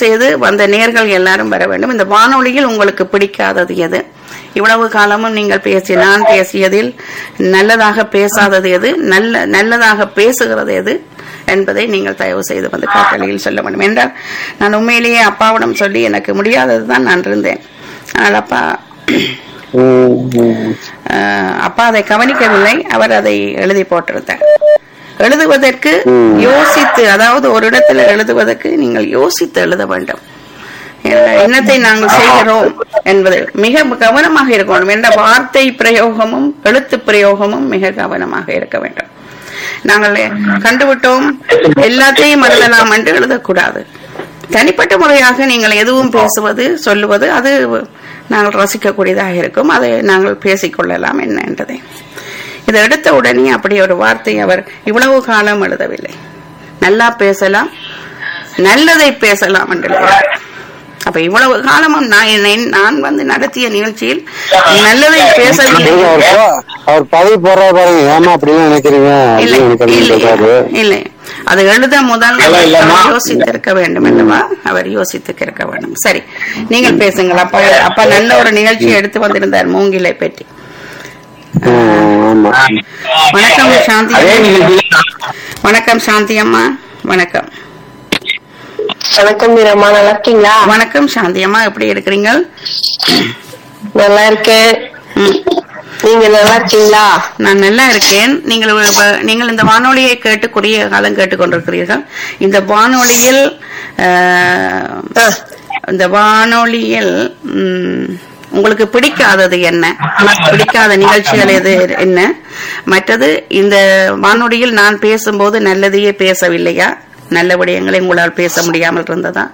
செய்து வந்த நேர்கள் எல்லாரும் வர வேண்டும் இந்த வானொலியில் உங்களுக்கு பிடிக்காதது எது இவ்வளவு காலமும் நீங்கள் பேசி நான் பேசியதில் நல்லதாக பேசாதது எது நல்ல நல்லதாக பேசுகிறது எது என்பதை நீங்கள் தயவு செய்து வந்து காட்டலியில் சொல்ல வேண்டும் என்றால் நான் உண்மையிலேயே அப்பாவிடம் சொல்லி எனக்கு முடியாததுதான் நான் இருந்தேன் ஆனால் அப்பா ம், ம். அஹ், அப்பா அதை கவனிக்கவில்லை அவர் அதை எழுதி போட்டிருந்தார் எழுதுவதற்கு ம். யோசித்து அதாவது ஒரு இடத்துல எழுதுவதற்கு நீங்கள் யோசித்து எழுத வேண்டும் என்ன- என்னத்தை நாங்கள் செய்கிறோம் என்பது மிக கவனமாக இருக்க வேண்டும் என்ற வார்த்தை பிரயோகமும் எழுத்து பிரயோகமும் மிக கவனமாக இருக்க வேண்டும் நாங்கள் கண்டுவிட்டோம் எல்லாத்தையும் எழுதலாம் என்று எழுதக்கூடாது தனிப்பட்ட முறையாக நீங்கள் எதுவும் பேசுவது சொல்லுவது அது நாங்கள் ரசிக்கக்கூடியதாக இருக்கும் அதை நாங்கள் பேசிக்கொள்ளலாம் என்ன என்றதை இதை எடுத்த உடனே அப்படி ஒரு வார்த்தை அவர் இவ்வளவு காலம் எழுதவில்லை நல்லா பேசலாம் நல்லதை பேசலாம் என்று எழுதினார். அப்ப இவ்வளவு காலமும் நான் என்னை நான் வந்து நடத்திய நிகழ்ச்சியில் நல்லதை பேசவில்லை இருங்க, அவர் போ- அவர் பதவி போடுற பாருங்க ஏமா அப்படின்னு நினைக்கிறீங்க இல்லை அப்படின்னு எனக்கு இல்லை சொல்றாரு இல்லை அது எழுத முதல் இல்ல, இல்லம்மா. அவர் யோசித்திருக்க வேண்டும் அல்லவா அவர் யோசித்து இருக்க வேண்டும் சரி நீங்கள் பேசுங்கள் அப்பா அப்பா நல்ல ஒரு நிகழ்ச்சியை எடுத்து வந்திருந்தார் மூங்கிலை பற்றி ம், ஆமா வணக்கம் சாந்தி அதே அம்மா. நிகழ்ச்சியில வணக்கம் சாந்தி அம்மா வணக்கம் வணக்கம் மீரம்மா நல்லா இருக்கீங்களா வணக்கம் சாந்தி அம்மா எப்படி இருக்கிறீங்க நல்லா இருக்கேன் ம். நீங்க நல்லா இருக்கீங்களா நான் நல்லா இருக்கேன் நீங்கள் இப்ப- நீங்கள் இந்த வானொலியை கேட்டு குறுகிய காலம் கேட்டுக்கொண்டிருக்கிறீர்கள் இந்த வானொலியில் அஹ், ஆ, இந்த வானொலியில் ம், உங்களுக்கு பிடிக்காதது என்ன பிடிக்காத நிகழ்ச்சிகள் எது என்ன மற்றது இந்த வானொலியில் நான் பேசும்போது நல்லதையே பேசவில்லையா நல்ல விடயங்களை உங்களால் பேச முடியாமல் இருந்ததா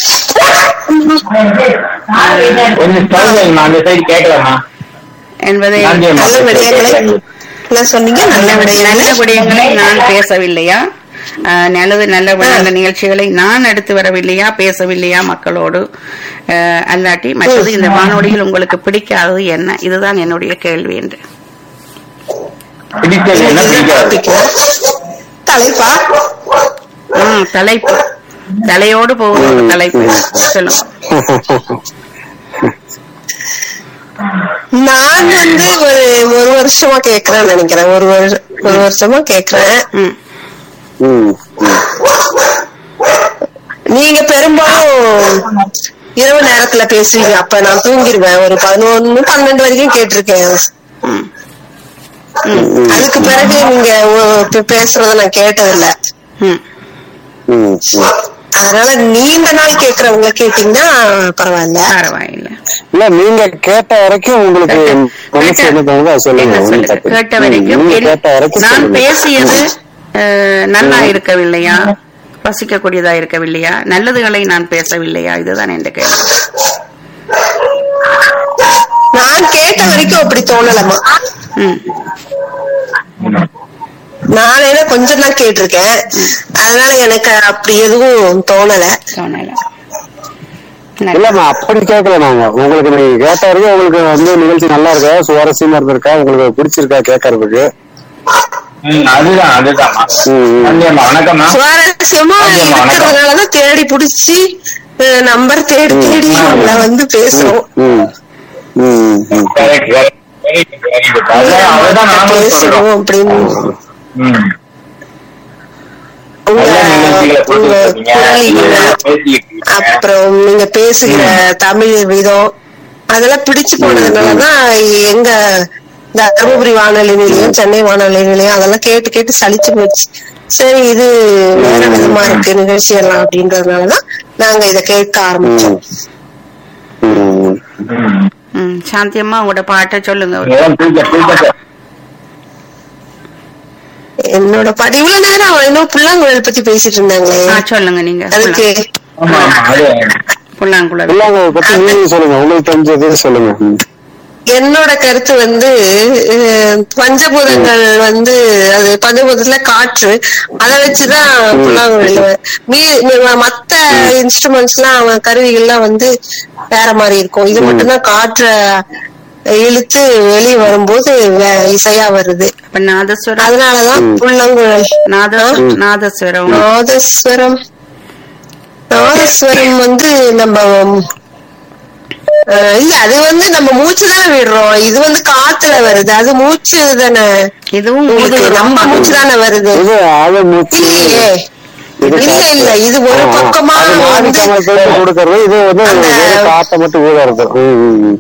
கொஞ்சம் சொல்லுங்கம்மா அந்த சைடு கேட்கலாமா என்பதை நல்ல விடயங்களை என்ன சொன்னீங்க நல்ல நல்ல விடயங்களை விடயங்களை நான் பேசவில்லையா அஹ், நல்லது நல்ல நல்ல நிகழ்ச்சிகளை நான் எடுத்து வரவில்லையா பேசவில்லையா மக்களோடு அஹ், அல்லாட்டி மற்றது இந்த வானொலியில் உங்களுக்கு பிடிக்காதது என்ன இதுதான் என்னுடைய கேள்வி என்று பிடிச்சது என்ன பிடிக்காது தலைப்பா ம், தலைப்பு தலையோடு போகும் ஒரு தலைப்பு சொல்லுங்க நான் வந்து ஒரு ஒரு வருஷமா கேக்குறேன்னு நினைக்கிறேன் ஒரு வருஷம் ஒரு வருஷமா கேக்குறேன் ம் ம், ம். நீங்க பெரும்பாலும் இரவு நேரத்துல பேசுவீங்க அப்ப நான் தூங்கிடுவேன் ஒரு பதினொன்னு பன்னெண்டு வரைக்கும் கேட்டிருக்கேன் ம் அதுக்கு பிறகு நீங்க ஒ- பே- பேசுறத நான் கேட்டதில்ல ம் ம், ம். அதனால நீண்ட நாள் கேக்குறவங்க கேட்டீங்கன்னா பரவாயில்ல பரவாயில்லை இல்ல நீங்க கேட்ட வரைக்கும் உங்களுக்கு மனசு என்ன தோணுதோ அதை சொல்லுங்க என்ன ஒண்ணும் சொல்லுங்க தப்பு இல்லை. கேட்ட வரைக்கும் நீங்க என்- கேட்ட வரைக்கும் நான் சொல்லுங்க. பேசியது அஹ், நல்லா இருக்கவில்லையா ரசிக்கக்கூடியதா இருக்கவில்லையா நல்லதுகளை நான் பேசவில்லையா இதுதான் என்ற கேள்வி நான் கேட்ட வரைக்கும் அப்படி தோணலமா ம் நான் ஏன்னா கொஞ்சம் தான் கேட்டிருக்கேன் அதனால எனக்கு அப்படி எதுவும் தோணல தோணல நல்ல- இல்லம்மா அப்படி கேட்கல நாங்க உங்களுக்கு நீங்க கேட்ட வரைக்கும் உங்களுக்கு வந்து நிகழ்ச்சி நல்லா இருக்கா சுவாரஸ்யமா இருந்திருக்கா உங்களுக்கு பிடிச்சிருக்கா கேட்கறதுக்கு ம், அதுதான் அதுதான்மா ம், ம். நன்றிம்மா வணக்கம்மா சுவாரஸ்யமா ஆமாம்மா, வணக்கம். இருக்கிறதுனாலதான் தேடி புடிச்சு நம்பர் தேடி தேடி உங்களை வந்து பேசுறோம் ம், ம், ம். Correct, correct. Very good, very good. அதான் அதுதான் நானும் சொல்றோம் பேசுறோம் அப்படின்னு ம். உங்க நல்ல நிகழ்ச்சிகளை உங்க போட்டுட்டு இருக்கீங்க. குரல் பேசிக்கிட்டு இருக்கீங்க. அப்புறம் நீங்க பேசுகிற தமிழ் விதம் அதெல்லாம் பிடிச்சு போனதுனாலதான் எங்க தருமபுரி வானொலி நிலையம் சென்னை வானொலி நிலையம் அதெல்லாம் கேட்டு கேட்டு சலிச்சு போச்சு சரி இது வேற விதமா இருக்கு நிகழ்ச்சி எல்லாம் அப்படின்றதுனாலதான் நாங்க இத கேட்க ஆரம்பிச்சோம் ம். ம். ம் சாந்தி அம்மா உங்களோட பாட்டை சொல்லுங்க ஒரு- இதெல்லாம் தூக்க- தூக்கத்தை. என்னோட பாட்டு இவ்வளவு நேரம் அவன் இன்னும் புல்லாங்குழல் பத்தி பேசிட்டு இருந்தாங்களே ஆ சொல்லுங்க நீங்க அதுக்கு ஆமா ஆமா அது புல்லாங்குழல் இல்லங்க அதை பத்தி நீங்க சொல்லுங்க உங்களுக்கு தெரிஞ்சது சொல்லுங்க ம். என்னோட கருத்து வந்து அஹ், பஞ்சபூதங்கள் வந்து அது பஞ்சபூதத்துல காற்று அத வச்சுதான் புல்லாங்குழல் மீ ம- மத்த இன்ஸ்ட்ருமெண்ட்ஸ் எல்லாம் அவன் கருவிகள்லாம் வந்து வேற மாதிரி இருக்கும் இது மட்டும்தான் காற்ற இழுத்து வெளியே வரும்போது வே- இசையா வருது அப்ப நாதஸ்வரம் அதனாலதான் புல்லாங்குழல் நாத நாதஸ்வரம் நாதஸ்வரம் நாதஸ்வரம் வந்து நம்ம அஹ், இல்ல அது வந்து நம்ம மூச்சு தானே விடுறோம் இது வந்து காத்துல வருது அது மூச்சு தானே இதுவும் உங்களுக்கு ஊதுறோம். நம்ம மூச்சு தானே வருது இது அது மூச்சு இல்லையே இது இல்ல காத்து. இல்ல இது ஒரு ஆ, பக்கமா அது நாடி வந்து சமயத்துல கொடுக்கறது இது வந்து அந்த- வெறும் காத்த மட்டும் ஊதுறது ம், ம், ம்.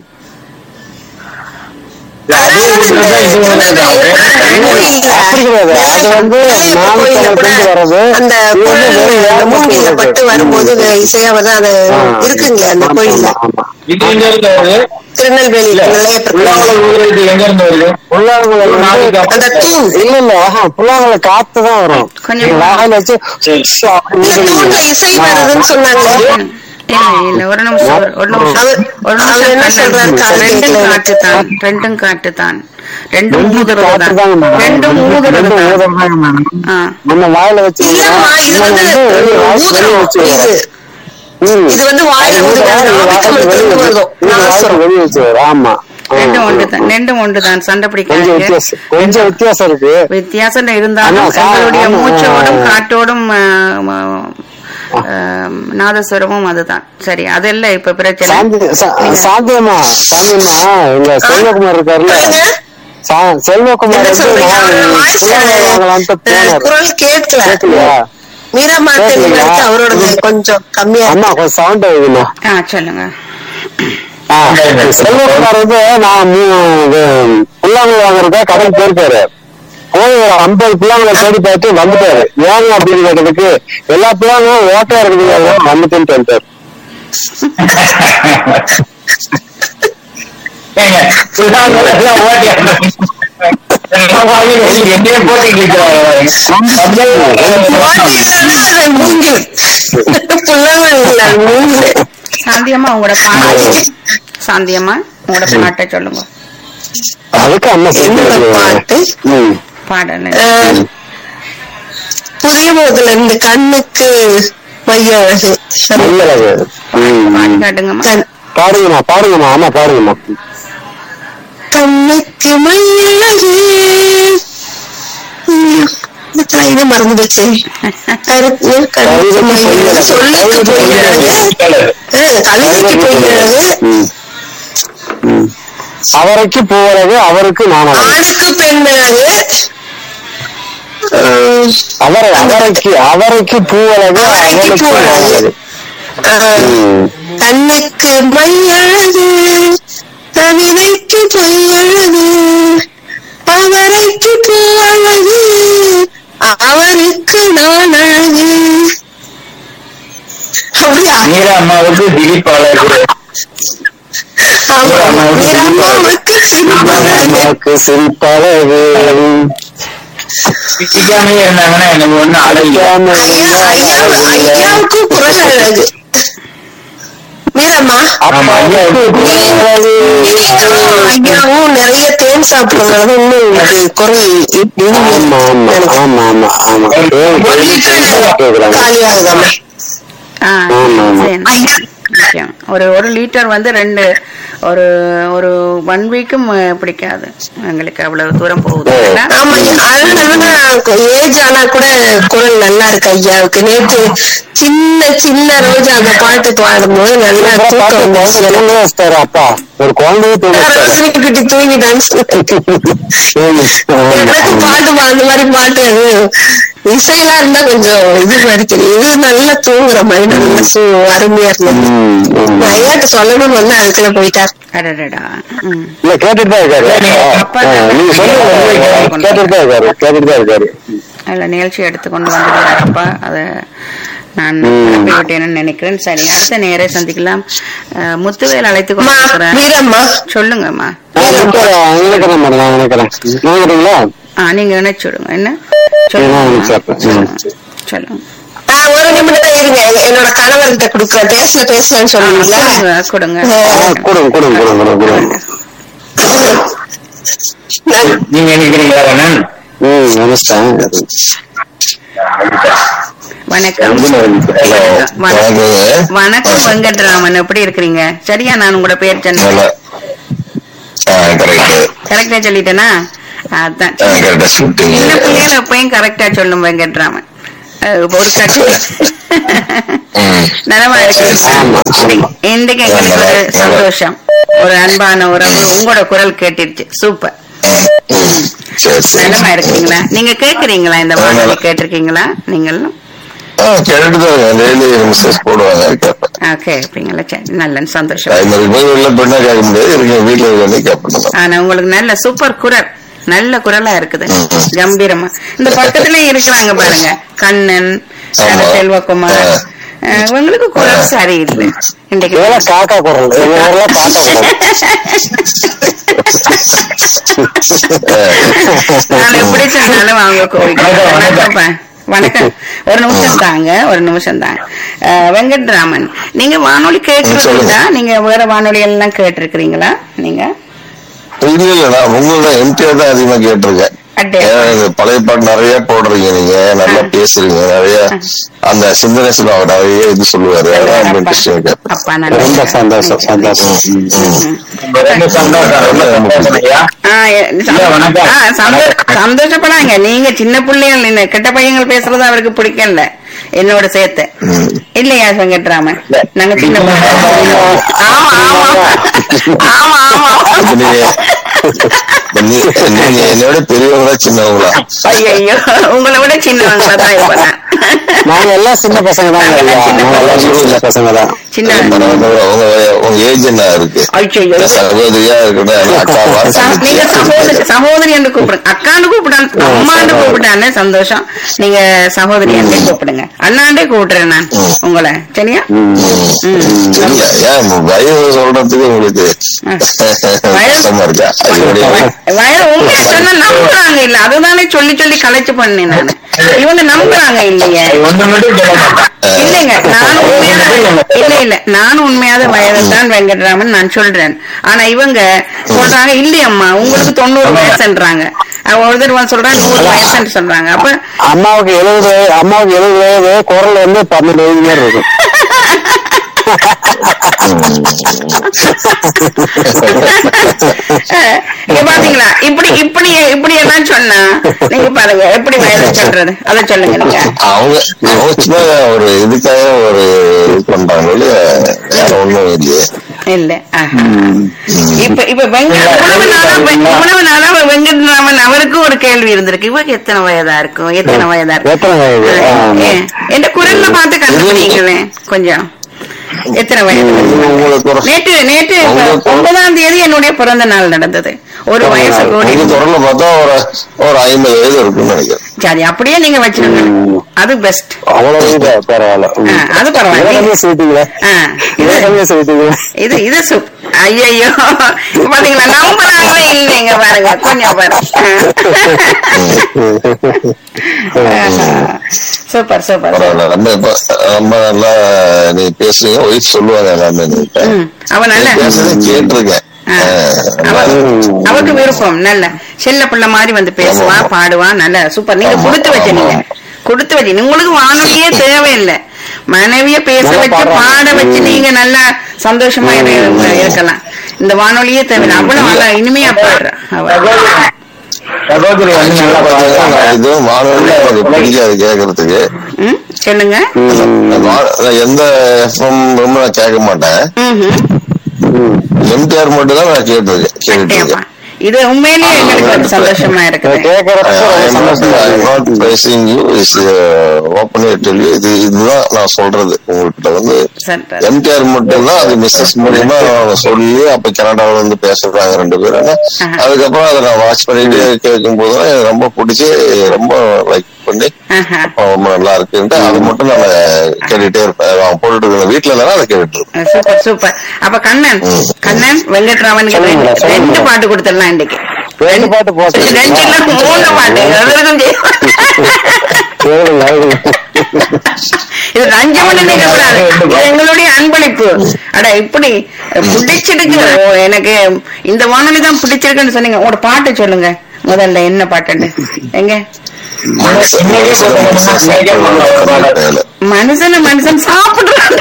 அது ஒண்ணுதான், இது ஒண்ணுதான். அப்படி கிடையாது. அது வந்து நாடி சமயத்துல வர்றது அந்த இது வந்து குரல் வெறும் அந்த ஏர் மூங்கில மட்டும் பட்டு வருது. வரும்போது இசையா வந்து அது ஆ. இருக்குங்களே அந்த ஆமா, கோயில்ல ஆமா. இது எங்க இருந்து வருது திருநெல்வேலியில நிலையப்பர் புல்லாங்குழல் ஊதுறது எங்க இருந்து வருது புல்லாங்குழல் ஒரு வந்து நாளைக்கு அந்த தூண் இல்ல இல்ல ஆஹா, புல்லாங்குழல் காத்து தான் வரும் கொஞ்சம் நீங்க வாயில வச்சு இல்ல தூண்ல இசை வருதுன்னு சொன்னாங்களே இல்ல இல்ல ஒரு நிமிஷம் ஒரு- ஒரு நிமிஷம் அவர் ஒரு அவர் என்ன நிமிஷம் சொல்றாரு கண்ணன். காது ரெண்டும் கேட்கல காட்டு தான் ரெண்டும் காட்டு தான் ரெண்டும் ரெண்டும் ஊதுறது காத்து தான் தாங்க மேடம். ரெண்டும் ஊதுறது ரெண்டும் தான் ஊதுறது தாங்க மேடம். ஆ. நம்ம வாயில வச்சு இல்லம்மா இது இன்னொன்னு வந்து வந்து வெளிய வாய் வெளிய ஊதுறோம் வச்சு இது வரும். ம். இது வந்து வாயில அது ஊதுறது வாயில ஆபித்தமிழ்ல இருந்து வெளிய வருதோ இது வாயில நாசம் வெளிய வச்சு வரும். ஆமா ஆ. ரெண்டும் ஒன்று தான் ரெண்டும் ஒன்று தான் சண்டை கொஞ்சம் பிடிக்காதீங்க வித்தியாசம் கொஞ்சம் வித்தியாசம் இருக்கு வித்தியாசம் இருந்தாலும் ஆமா, சா- எங்களுடைய ஆமா, மூச்சோடும் ஆ. காற்றோடும் ஆ, ஆ, ஆ, நாதஸ்வரமும் அதுதான் சரி அதெல்லாம் இப்ப பிரச்சனை சாந்தி சா- சாந்தியம்மா சாந்தியம்மா எங்க செல்வகுமார் இருக்காருல்ல சொல்லுங்க. சா- செல்வகுமார் என்ன வந்து சொல்றீங்க நான் அவரோட voice, புல்லாங்குழல் வாங்கலான்ட்டு அஹ், போனார் குரல் கேட்கல கேட்கலையா மீராமா தெளிவா இருக்கு அவரோடது கொஞ்சம் கம்மியா அம்மா கொஞ்சம் சவுண்ட் ஆகுதுண்ணா ஆ சொல்லுங்க ஆ, செல்வகுமார் வந்து நான் மூ- இது புல்லாங்குழல் வாங்குறதா கடன் போயிருக்காரு போய் ஒரு ஐம்பது புல்லாங்குழல தேடி பார்த்து வந்துட்டாரு ஏங்க அப்படின்னு கேட்டதுக்கு எல்லா புல்லாங்களும் ஓட்டையா இருக்குது வந்துட்டுன்னு வந்துட்டாரு ஏங்க, புல்லாங்குழல் எல்லாம் ஓட்டி எல்லாம் வாங்கி வெளிய எங்கேயோ போட்டுட்டு இருக்கிறாங்க. வாட்டி இல்லைன்னா அது மூங்கில் புல்லாங்குழல் இல்ல அது மூங்கில் சாந்தியம்மா உங்களோட பாட்டு சாந்தியம்மா உங்களோட பாட்டை சொல்லுங்க அதுக்கு அம்மா என்னோட செஞ்சு பாட்டு ம் பாடல அஹ், புதிய முதல்ல இருந்து கண்ணுக்கு மைய அழகு நல்லது ம் பாடி காட்டுங்கம்மா கண்- பாருங்கம்மா பாருங்கம்மா ஆமா பாருங்கம்மா கண்ணுக்கு மையழகு உம், இந்த இது மறந்து போச்சு கருத்து கண்ணுக்கு மையழகு சொல்லுக்கு பொய்யழகு அஹ், கவிதைக்கு பொய்யழகு ம். ம். அவரைக்கு பூவரகு அவருக்கு நானழகு ஆணுக்கு பெண்ணழகு அஹ், அவரை அவரைக்கு அவரைக்கு பூவழகு அவரைக்கு அவனுக்கு பூவழகு. நானழகு அஹ், ம். கண்ணுக்கு மையழகு கவிதைக்கு பொய்யழகு அவரைக்கு பூவழகு அவருக்கு நான் அழகு அப்படியா மீரா அம்மாவுக்கு திலீப் அழகு ஆமா மீராமாவுக்கு சிரிப்பழகு நமக்கு சிரிப்பழகு சிரிக்காமே இருந்தாங்கன்னா எனக்கு ஒண்ணு அழகு ஐயா ஐயா ஐயாவுக்கு குரல் அழகு மீரம்மா ஆமா ஐயாவுக்கு பூவழகு. நீங்களும் ஐயாவும் நிறைய தேன் சாப்பிடுறதுனால இன்னும் உங்களுக்கு குரல் ஆமா ஆமா ஆமா ஆமா ஆமா ஒரு லிட்டர் கேக்குறாங்க காலியாகுதாமே ஆ, ஆமா, ஆமா. சரி. நிச்சயம். ஒரு ஒரு லிட்டர் வந்து ரெண்டு ஒரு ஒரு ஒன் வீக்கும் பிடிக்காது எங்களுக்கு அவ்வளவு தூரம் போகுது இல்ல? ஆமா அதனால ஏஜ் ஆனா கூட குரல் நல்லா இருக்கு ஐயாவுக்கு நேத்து சின்ன சின்ன ரோஜா அந்த பாட்டு பாடும்போது நல்லா அப்புறம் தூக்கம் பாத்து வந்துச்சு குழந்தை தூங்க வச்சிட்டாரு அப்பா ஒரு குழந்தைய தூங்க வச்சிட்டாரு ரோசினி குட்டி தூங்கிட்டான்னு எனக்கு பாட்டு பா- அந்த மாதிரி பாட்டு அது இசையெல்லாம் இருந்தா கொஞ்சம் இது மாதிரி தெரியும் இது நல்லா தூங்குற மாதிரி நல்லா சு- அருமையா இருந்தது நான் ஐயாட்ட சொல்லணும்னு வந்து அதுக்குள்ள போயிட்டார் அடடடா ம். இல்ல கேட்டுட்டு தான் இருக்காரு அப்பா ஆ, நீங்க சொல்லுங்க கேட்டுட்டு தான் இருக்காரு கேட்டுட்டு தான் இருக்காரு அதில் நிகழ்ச்சி எடுத்து கொண்டு வந்துருக்காருப்பா அதை நான் கிளப்பி விட்டேன்னு நினைக்கிறேன் சரி அடுத்த நேரே சந்திக்கலாம் அஹ், முத்துவேல் அழைத்து கொண்டு அம்மா இருக்கிறேன் வீரம்மா சொல்லுங்கம்மா நான் நினைக்கிறேன் நினைக்கிறேன் மேடம் நான் நினைக்கிறேன் நினைக்கிறீங்களா ஆ நீங்க நினைச்சு விடுங்க என்ன நான் சொல்லுங்க நினைச்சேன். சொல்லுங்க. சொல்லுங்க ஆ, ஒரு நிமிடம் இருங்க என்னோட கணவர்கிட்ட கொடுக்குறேன் பேசல பேசலன்னு ஆ, சொல்லுவீங்களா கொடுங்க, கொடுங்க ஆ, கொடுங்க கொடுங்க கொடுங்க கொடுங்க கொடுங்க நான் நீங்க நினைக்கிறீங்களா கண்ணன் ம் நினைச்சிட்டேன் வணக்கம் வணக்கம் வணக்கம் வெங்கட்ராமன் எப்படி இருக்கிறீங்க சரியா நான் உங்களோட பேர் சொன்னேன் கரெக்டா சொல்லிட்டேனா அதான் சின்ன பிள்ளைகள் எப்பயும் கரெக்டா சொல்லும் வெங்கட்ராமன் அஹ் ஒரு கட்டு நலமா இருக்கு ஆமா, ஆமா. இன்றைக்கு எங்களுக்கு ஒரு சந்தோஷம் ஒரு அன்பான உறவு உங்களோட குரல் கேட்டுருச்சு சூப்பர் சரி சரி நலமா இருக்கீங்களா நீங்க கேக்குறீங்களா இந்த வானொலி கேட்டிருக்கீங்களா நீங்களும் ஆ கேட்டுதான் டெய்லி மெசேஜ் போடுவாங்க கேட்பேன் ஓகே இருப்பீங்களா சரி நல்ல சந்தோஷம் டைமருக்கு போய் உள்ள பெண்ணா கேட்க முடியாது இருக்க வீட்டுல இருக்க கேட்பேன் ஆனா உங்களுக்கு நல்ல சூப்பர் குரல் நல்ல குரலா இருக்குது கம்பீரமா இந்த பக்கத்துலயே இருக்கிறாங்க பாருங்க கண்ணன் ஆமா. செல்வகுமார் ஆ. அஹ், உங்களுக்கு குரல் சரியில்லை இன்றைக்கு இதெல்லாம் காக்கா குரல் எங்க ஊர்ல காக்கா குரல் நான் எப்படி சொன்னாலும் அவங்க கோவிக்க வணக்கம்ப்பா வணக்கம் ஒரு நிமிஷம் தாங்க ஒரு நிமிஷம் தாங்க அஹ், வெங்கட்ராமன் நீங்க வானொலி கேட்டிருக்கீங்களா நீங்க வேற வானொலி எல்லாம் கேட்டிருக்கிறீங்களா நீங்க இல்ல இல்ல நான் உங்களோட எம்டிஆர் தான் அதிகமா கேட்டிருக்கேன் அப்படியா? ஏன்னா இந்த பழைய பாட்டு நிறைய போடுறீங்க நீங்க நல்லா பேசுறீங்க நிறைய அந்த சிந்தனை சொல்லுவாங்க நிறைய இது சொல்லுவாரு அதான் ரொம்ப இன்ட்ரெஸ்டிங் கேட்பேன் அப்பா நல்ல ரொம்ப சந்தோஷம் சந்தோஷம் ம், ம். ரொம்ப சந்தோஷம் ரொம்ப சந்தோஷம் ஐயா ஆ, எ- ஐயா, வணக்கம். ஆ, சந்தோ- சந்தோஷப்படாங்க நீங்க சின்ன பிள்ளைகள் இந்த கெட்ட பையங்கள் பேசுறது அவருக்கு பிடிக்கல என்னோட சேர்த்து இல்லையா வெங்கட்ராமன் நாங்க சின்ன பிள்ளைங்க. ஆமா ஆமா ஆமா ஆமா இப்ப நீங்க இப்ப நீ- நீங்க என்னோட பெரியவங்களா சின்னவங்களா ஐயோ உங்களை விட சின்னவங்களா தான் இருப்பேன் நாங்க எல்லாம் சின்ன பசங்க தான் ஐயா நாங்க எல்லாம் சின்ன பசங்க தான் சின்ன உங்க உங்க உங்க ஏஜ் என்ன இருக்கு ஐயோ இந்த சகோதரியா இருக்கட்டும் அக்காவா ச- நீங்க சகோதரி சகோதரி என்று கூப்பிடுங்க அக்கான்னு கூப்பிடாம அம்மான்னு கூப்பிட்டானே சந்தோஷம் நீங்க சகோதரி என்றே கூப்பிடுங்க அண்ணாண்டே கூப்பிடுறேன் நான் உங்களை சரியா ம். இல்ல ஏன் வயது சொல்றதுக்கு உங்களுக்கு கஷ்டமா இருக்கா அதனுடைய வயது உண்மையா சொன்னா நம்புறாங்க இல்ல அதுதானே சொல்லி சொல்லி கலைச்சு பண்ணேன் நானு இவங்க நம்புறாங்க இல்லையே ஒண்ணு மட்டும் சொல்ல மாட்டேன் இல்லைங்க நான் உண்மையான இல்ல இல்ல நானும் உண்மையாத வயது தான் வெங்கட்ராமன் நான் சொல்றேன் ஆனா இவங்க சொல்றாங்க இல்லையம்மா உங்களுக்கு தொண்ணூறு வயசுன்றாங்க அவ ஒருத்தர் வந்து சொல்றாங்க நூறு வயசுன்னு சொல்றாங்க அப்ப அம்மாவுக்கு எழுபது அம்மாவுக்கு எழுபது வயது குரல் வந்து பன்னெண்டு வயது மாதிரி இருக்கும் அஹ், இங்க பாத்தீங்களா இப்படி இப்படி இப்படி எல்லாம் சொன்னா நீங்க பாருங்க எப்படி வயது சொல்றது அத சொல்லுங்க நீங்க அவங்க அவங்க சும்மா ஒரு இதுக்காக ஒரு இது பண்றாங்க இல்லையா வேற ஒண்ணும் இல்லையே இல்ல ஆஹா. இப்ப இப்ப வெங்க இவ்வளவு நாளா வெ- இவ்வளவு நாளா வெங்கட்ராமன் அவருக்கும் ஒரு கேள்வி இருந்திருக்கு இவருக்கு எத்தனை வயதா இருக்கும் எத்தனை வயதா இருக்கும் எத்தனை வயது ஆ, ஆ. ஏ, என் குரல்ல பார்த்து கண்டுபிடிங்களே கொஞ்சம் எத்தனை வயது உங்களுக்கு ஒரு நேற்று நேற்று உங்களுக்கு- ஒன்பதாம் தேதி என்னுடைய பிறந்த நாள் நடந்தது ஒரு வயசு கூடி உங்க தொடர்ல பார்த்தா ஒரு ஒரு ஐம்பது வயது இருக்குன்னு நினைக்கிறேன் சரி அப்படியே நீங்க வச்சிருங்க அது பெஸ்ட் அவ்வளவு இல்ல, பரவாயில்ல ம். ஆ, அது பரவாயில்ல. இதை கம்மியா சொல்லிட்டீங்களே ஆ, இதை இது- கம்மியா சொல்லிட்டீங்களே இது இது சூப் ஐயோ பாத்தீங்களா நம்புறாங்களே இல்லைங்க பாருங்க கொஞ்சம் பாருங்க சூப்பர் சூப்பர் பரவாயில்ல ரொம்ப இப்ப ரொம்ப நல்லா நீ பேசுறீங்க ஒய்ஃப் சொல்லுவாங்க எல்லாமே நீங்க ம், அவ நல்ல பேசுறதை கேட்டிருக்கேன் ஆ. ஆ, அவ நல்லா- அவருக்கு விருப்பம் நல்ல செல்ல பிள்ளை மாதிரி வந்து பேசுவா ஆமா. பாடுவா நல்ல சூப்பர் நீங்க ஆமா, கொடுத்து வச்ச நீங்க ஆமா. கொடுத்து வச்சு உங்களுக்கு வானொலியே தேவையில்லை மனைவிய பேச நல்லா வச்சு பாடுறாங்க. பாட வச்சு ம். நீங்க நல்லா சந்தோஷமா இரு- இருக்கலாம் இந்த வானொலியே தேவையில்லை அவ்வளவு நல்லா இனிமையா பாடுற அவ சகோதரி வந்து நல்லா பாடுறாங்க. இதுவும் வானொலி எனக்கு பிடிக்காது கேட்கறதுக்கு ம் சொல்லுங்க நான் வா- நான் எந்த எஃப்எம் ரொம்ப நான் கேட்க மாட்டேன் ம்ஹும். எம்டிஆர் மட்டும் தான் நான் கேட்டிருக்கேன் கேட்டுட்டு அப்படியாப்பா. இருக்கேன் இது உண்மையிலேயே எங்களுக்கு ஒரு சந்தோஷமா இருக்குது கேட்கறப்ப ரொம்ப சந்தோஷமா இருக்கு. Not facing you is open tell you இது இதுதான் நான் சொல்றது உங்ககிட்ட வந்து சரி. எம்டிஆர் மட்டும் தான் அது மிஸ்ஸஸ் மூலியமா அவங்க சொல்லி அப்ப கனடாவில வந்து பேசுறாங்க ரெண்டு பேரும் ஆஹா. அதுக்கப்புறம் அதை நான் வாட்ச் பண்ணிட்டு கேட்கும் போதுதான் எனக்கு ரொம்ப பிடிச்சி ரொம்ப லைக் பண்ணி ஆஹா. அப்ப ரொம்ப நல்லா இருக்குன்ட்டு அது மட்டும் நான் கேட்டுட்டே இருப்பேன் அவன் போட்டுட்டு இருக்க வீட்டுல இருந்தாலும் அதை கேட்டுட்டு இருப்பேன் சூப்பர் சூப்பர் அப்ப கண்ணன் கண்ணன் வெங்கட்ராமனுக்கு சொல்லுங்க, ரெண்டு- சொல்லுங்க. ரெண்டு பாட்டு கொடுத்துடலாம் இன்னைக்கு ரெண்டு பாட்டு போட்டு ரெண்டு இல்ல மூணு பாட்டு அதுவரைக்கும் செய்ய- எழுதுங்க, எழுதுங்க. இது லஞ்சம் பண்ண நினைக்க கூடாது இது எங்களுடைய அன்பளிப்பு அட இப்படி பிடிச்சிருக்கு ஓ, எனக்கு இந்த வானொலி தான் பிடிச்சிருக்குன்னு சொன்னீங்க உங்களோட பாட்டு சொல்லுங்க முதல்ல என்ன பாட்டுன்னு எங்க இன்னைக்கே கொடுக்கணும்னா இன்னைக்கே கொடுக்கணும். மனுஷன மனுஷன் சாப்பிடுறாங்க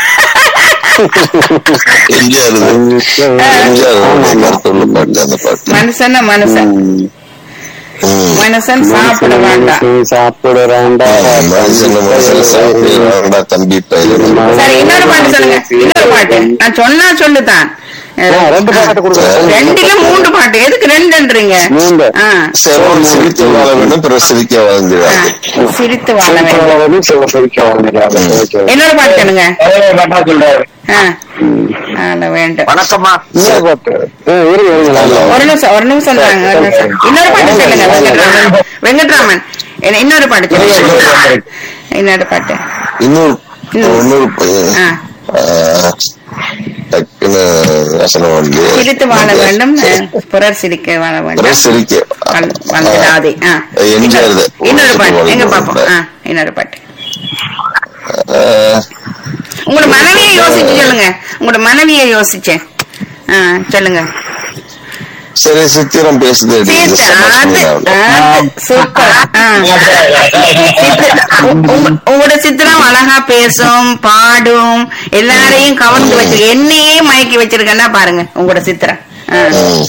எம்ஜிஆர் இது. எம்ஜிஆர் கருத்துள்ள பாட்டு அந்த பாட்டு மனுஷன மனுஷன் ம். ம். மனுஷன் சாப்பிட வேண்டாம் சாப்பிடுறாண்டா மனுஷன் மனுஷன் சாப்பிடுறாங்கடா தம்பி பையன் சரி இன்னொரு பாட்டு சொல்லுங்க இன்னொரு பாட்டு நான் சொன்னா சொல்லுதான் ரெண்டு பாட்டு கொடுக்குறேன் ரெண்டுல மூன்று பாட்டு எதுக்கு ரெண்டுன்றீங்க மூன்று. ஆ, சிலர் சிரித்து வாழ வேண்டும் பிறர் சிரிக்க ஆ, வாழ்ந்துறாங்க சிரித்து வாழ வேண்டும் இன்னொரு பாட்டு சொல்லுங்க பழைய பாட்டா சொல்றாரு ஆ, வாழ வேண்டும் வணக்கம்மா இன்னொரு பாட்டு ஆ, இருங்க இருங்க ஒரு நிமிஷம் ஒரு நிமிஷம் தாங்க ஒரு நிமிஷம் இன்னொரு பாட்டு சொல்லுங்க வெங்கட்ராமன் வெங்கட்ராமன் என்ன- இன்னொரு பாட்டு சொல்லுங்க இன்னொரு பாட்டு இன்னொரு இன்னொரு பையன் ஆ. ஆ, டக்குன்னு யோசனை வந்து சிரித்து வாழ வேண்டும் அஹ், பிறர் சிரிக்க வாழ வேண்டும் பிறர் சிரிக்க வாழ்- வாழ்ந்திடாதே ஆ. எம்ஜிஆர் இது. இன்னொரு பாட்டு சிரித்து எங்க வாழ பாப்போம் வேண்டும். ஆ, இன்னொரு பாட்டு ஆ, உங்களோட மனைவியை யோசிச்சு சொல்லுங்க உங்களோட மனைவியை யோசிச்சேன் ஆ, சொல்லுங்க சரி சித்திரம் பேசுது சீத்தா, அது அது சூப்பர் ஆ. சித்திர- உ- உங்க- உங்களோட சித்திரம் அழகா பேசும் பாடும் எல்லாரையும் கவர்ந்து வச்சு என்னையே மயக்கி வச்சிருக்கேன்னா பாருங்க உங்களோட சித்திரம் ஆ.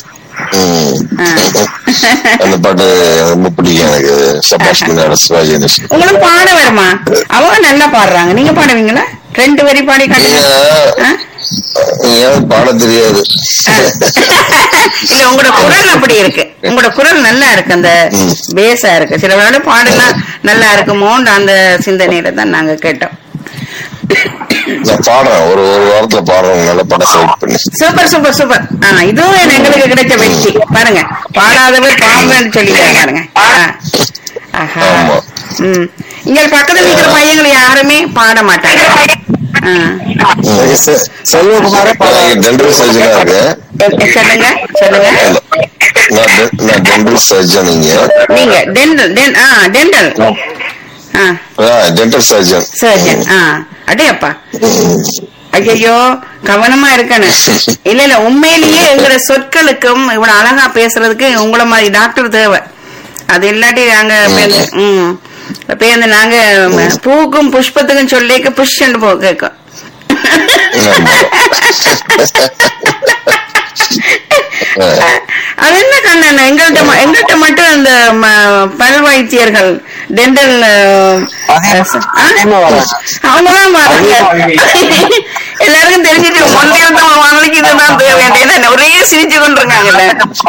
அந்த பாட்டு ரொம்ப பிடிக்கும் எனக்கு சபாஷ் மினாட சிவாஜி கணேசன் உங்களுக்கு பாட வருமா அவங்க நல்லா பாடுறாங்க நீங்க பாடுவீங்களா ரெண்டு வரி பாடி காட்டுங்க ஆ? எனக்கு பாட தெரியாது இல்ல உங்களோட குரல் அப்படி இருக்கு உங்களோட குரல் நல்லா இருக்கு அந்த பேஸா இருக்கு சில வேளை பாடுனா நல்லா இருக்குமோன்ற அந்த சிந்தனையில தான் நாங்க கேட்டோம் நான் பாடுறேன் ஒரு ஒரு வாரத்துல பாடுறேன் நல்ல படம் செலக்ட் பண்ணி சூப்பர் சூப்பர் சூப்பர் ஆ இதுவும் எங்களுக்கு கிடைச்ச வெற்றி பாருங்க பாடாதவர் பாம்புன்னு சொல்லிட்டாங்க பாருங்க ஆ. ஆஹா ஆமா. ம் இங்க பக்கத்துல இருக்கிற பையங்களை யாருமே பாட மாட்டாங்க ஆ. செல்வகுமாரே டென்டல் சர்ஜனா இருக்கேன் எ- சொல்லுங்க சொல்லுங்க நான் de- நான் டென்டல் சர்ஜன் இங்க நீங்க dental den ah dental ah dental surgeon surgeon ah அடே அப்பா ஐயோ கவனமா இருக்கணும் இல்ல இல்ல உண்மையிலேயே எங்களோட சொற்களுக்கும் இவ்வளவு அழகா பேசுறதுக்கு உங்கள மாதிரி டாக்டர் தேவை அது இல்லாட்டி நாங்க பேருந்து ம் பேருந்து நாங்க ம, பூக்கும் புஷ்பத்துக்கும் சொல்லிக்க புஷ்ன்னு போ கேட்கும் அது என்ன கண்ணன் எங்கள்கிட்ட ம- எங்கள்கிட்ட மட்டும் அந்த ம- பல் வைத்தியர்கள் டென்டல் அவங்கதான் வராங்க எல்லாருக்கும் தெரிஞ்சிட்டு ஒன்றையும் தான் வாங்கலைக்கு இதுதான் தேவை என்ன ஒரே சிரிச்சு கொண்டிருக்காங்கல்ல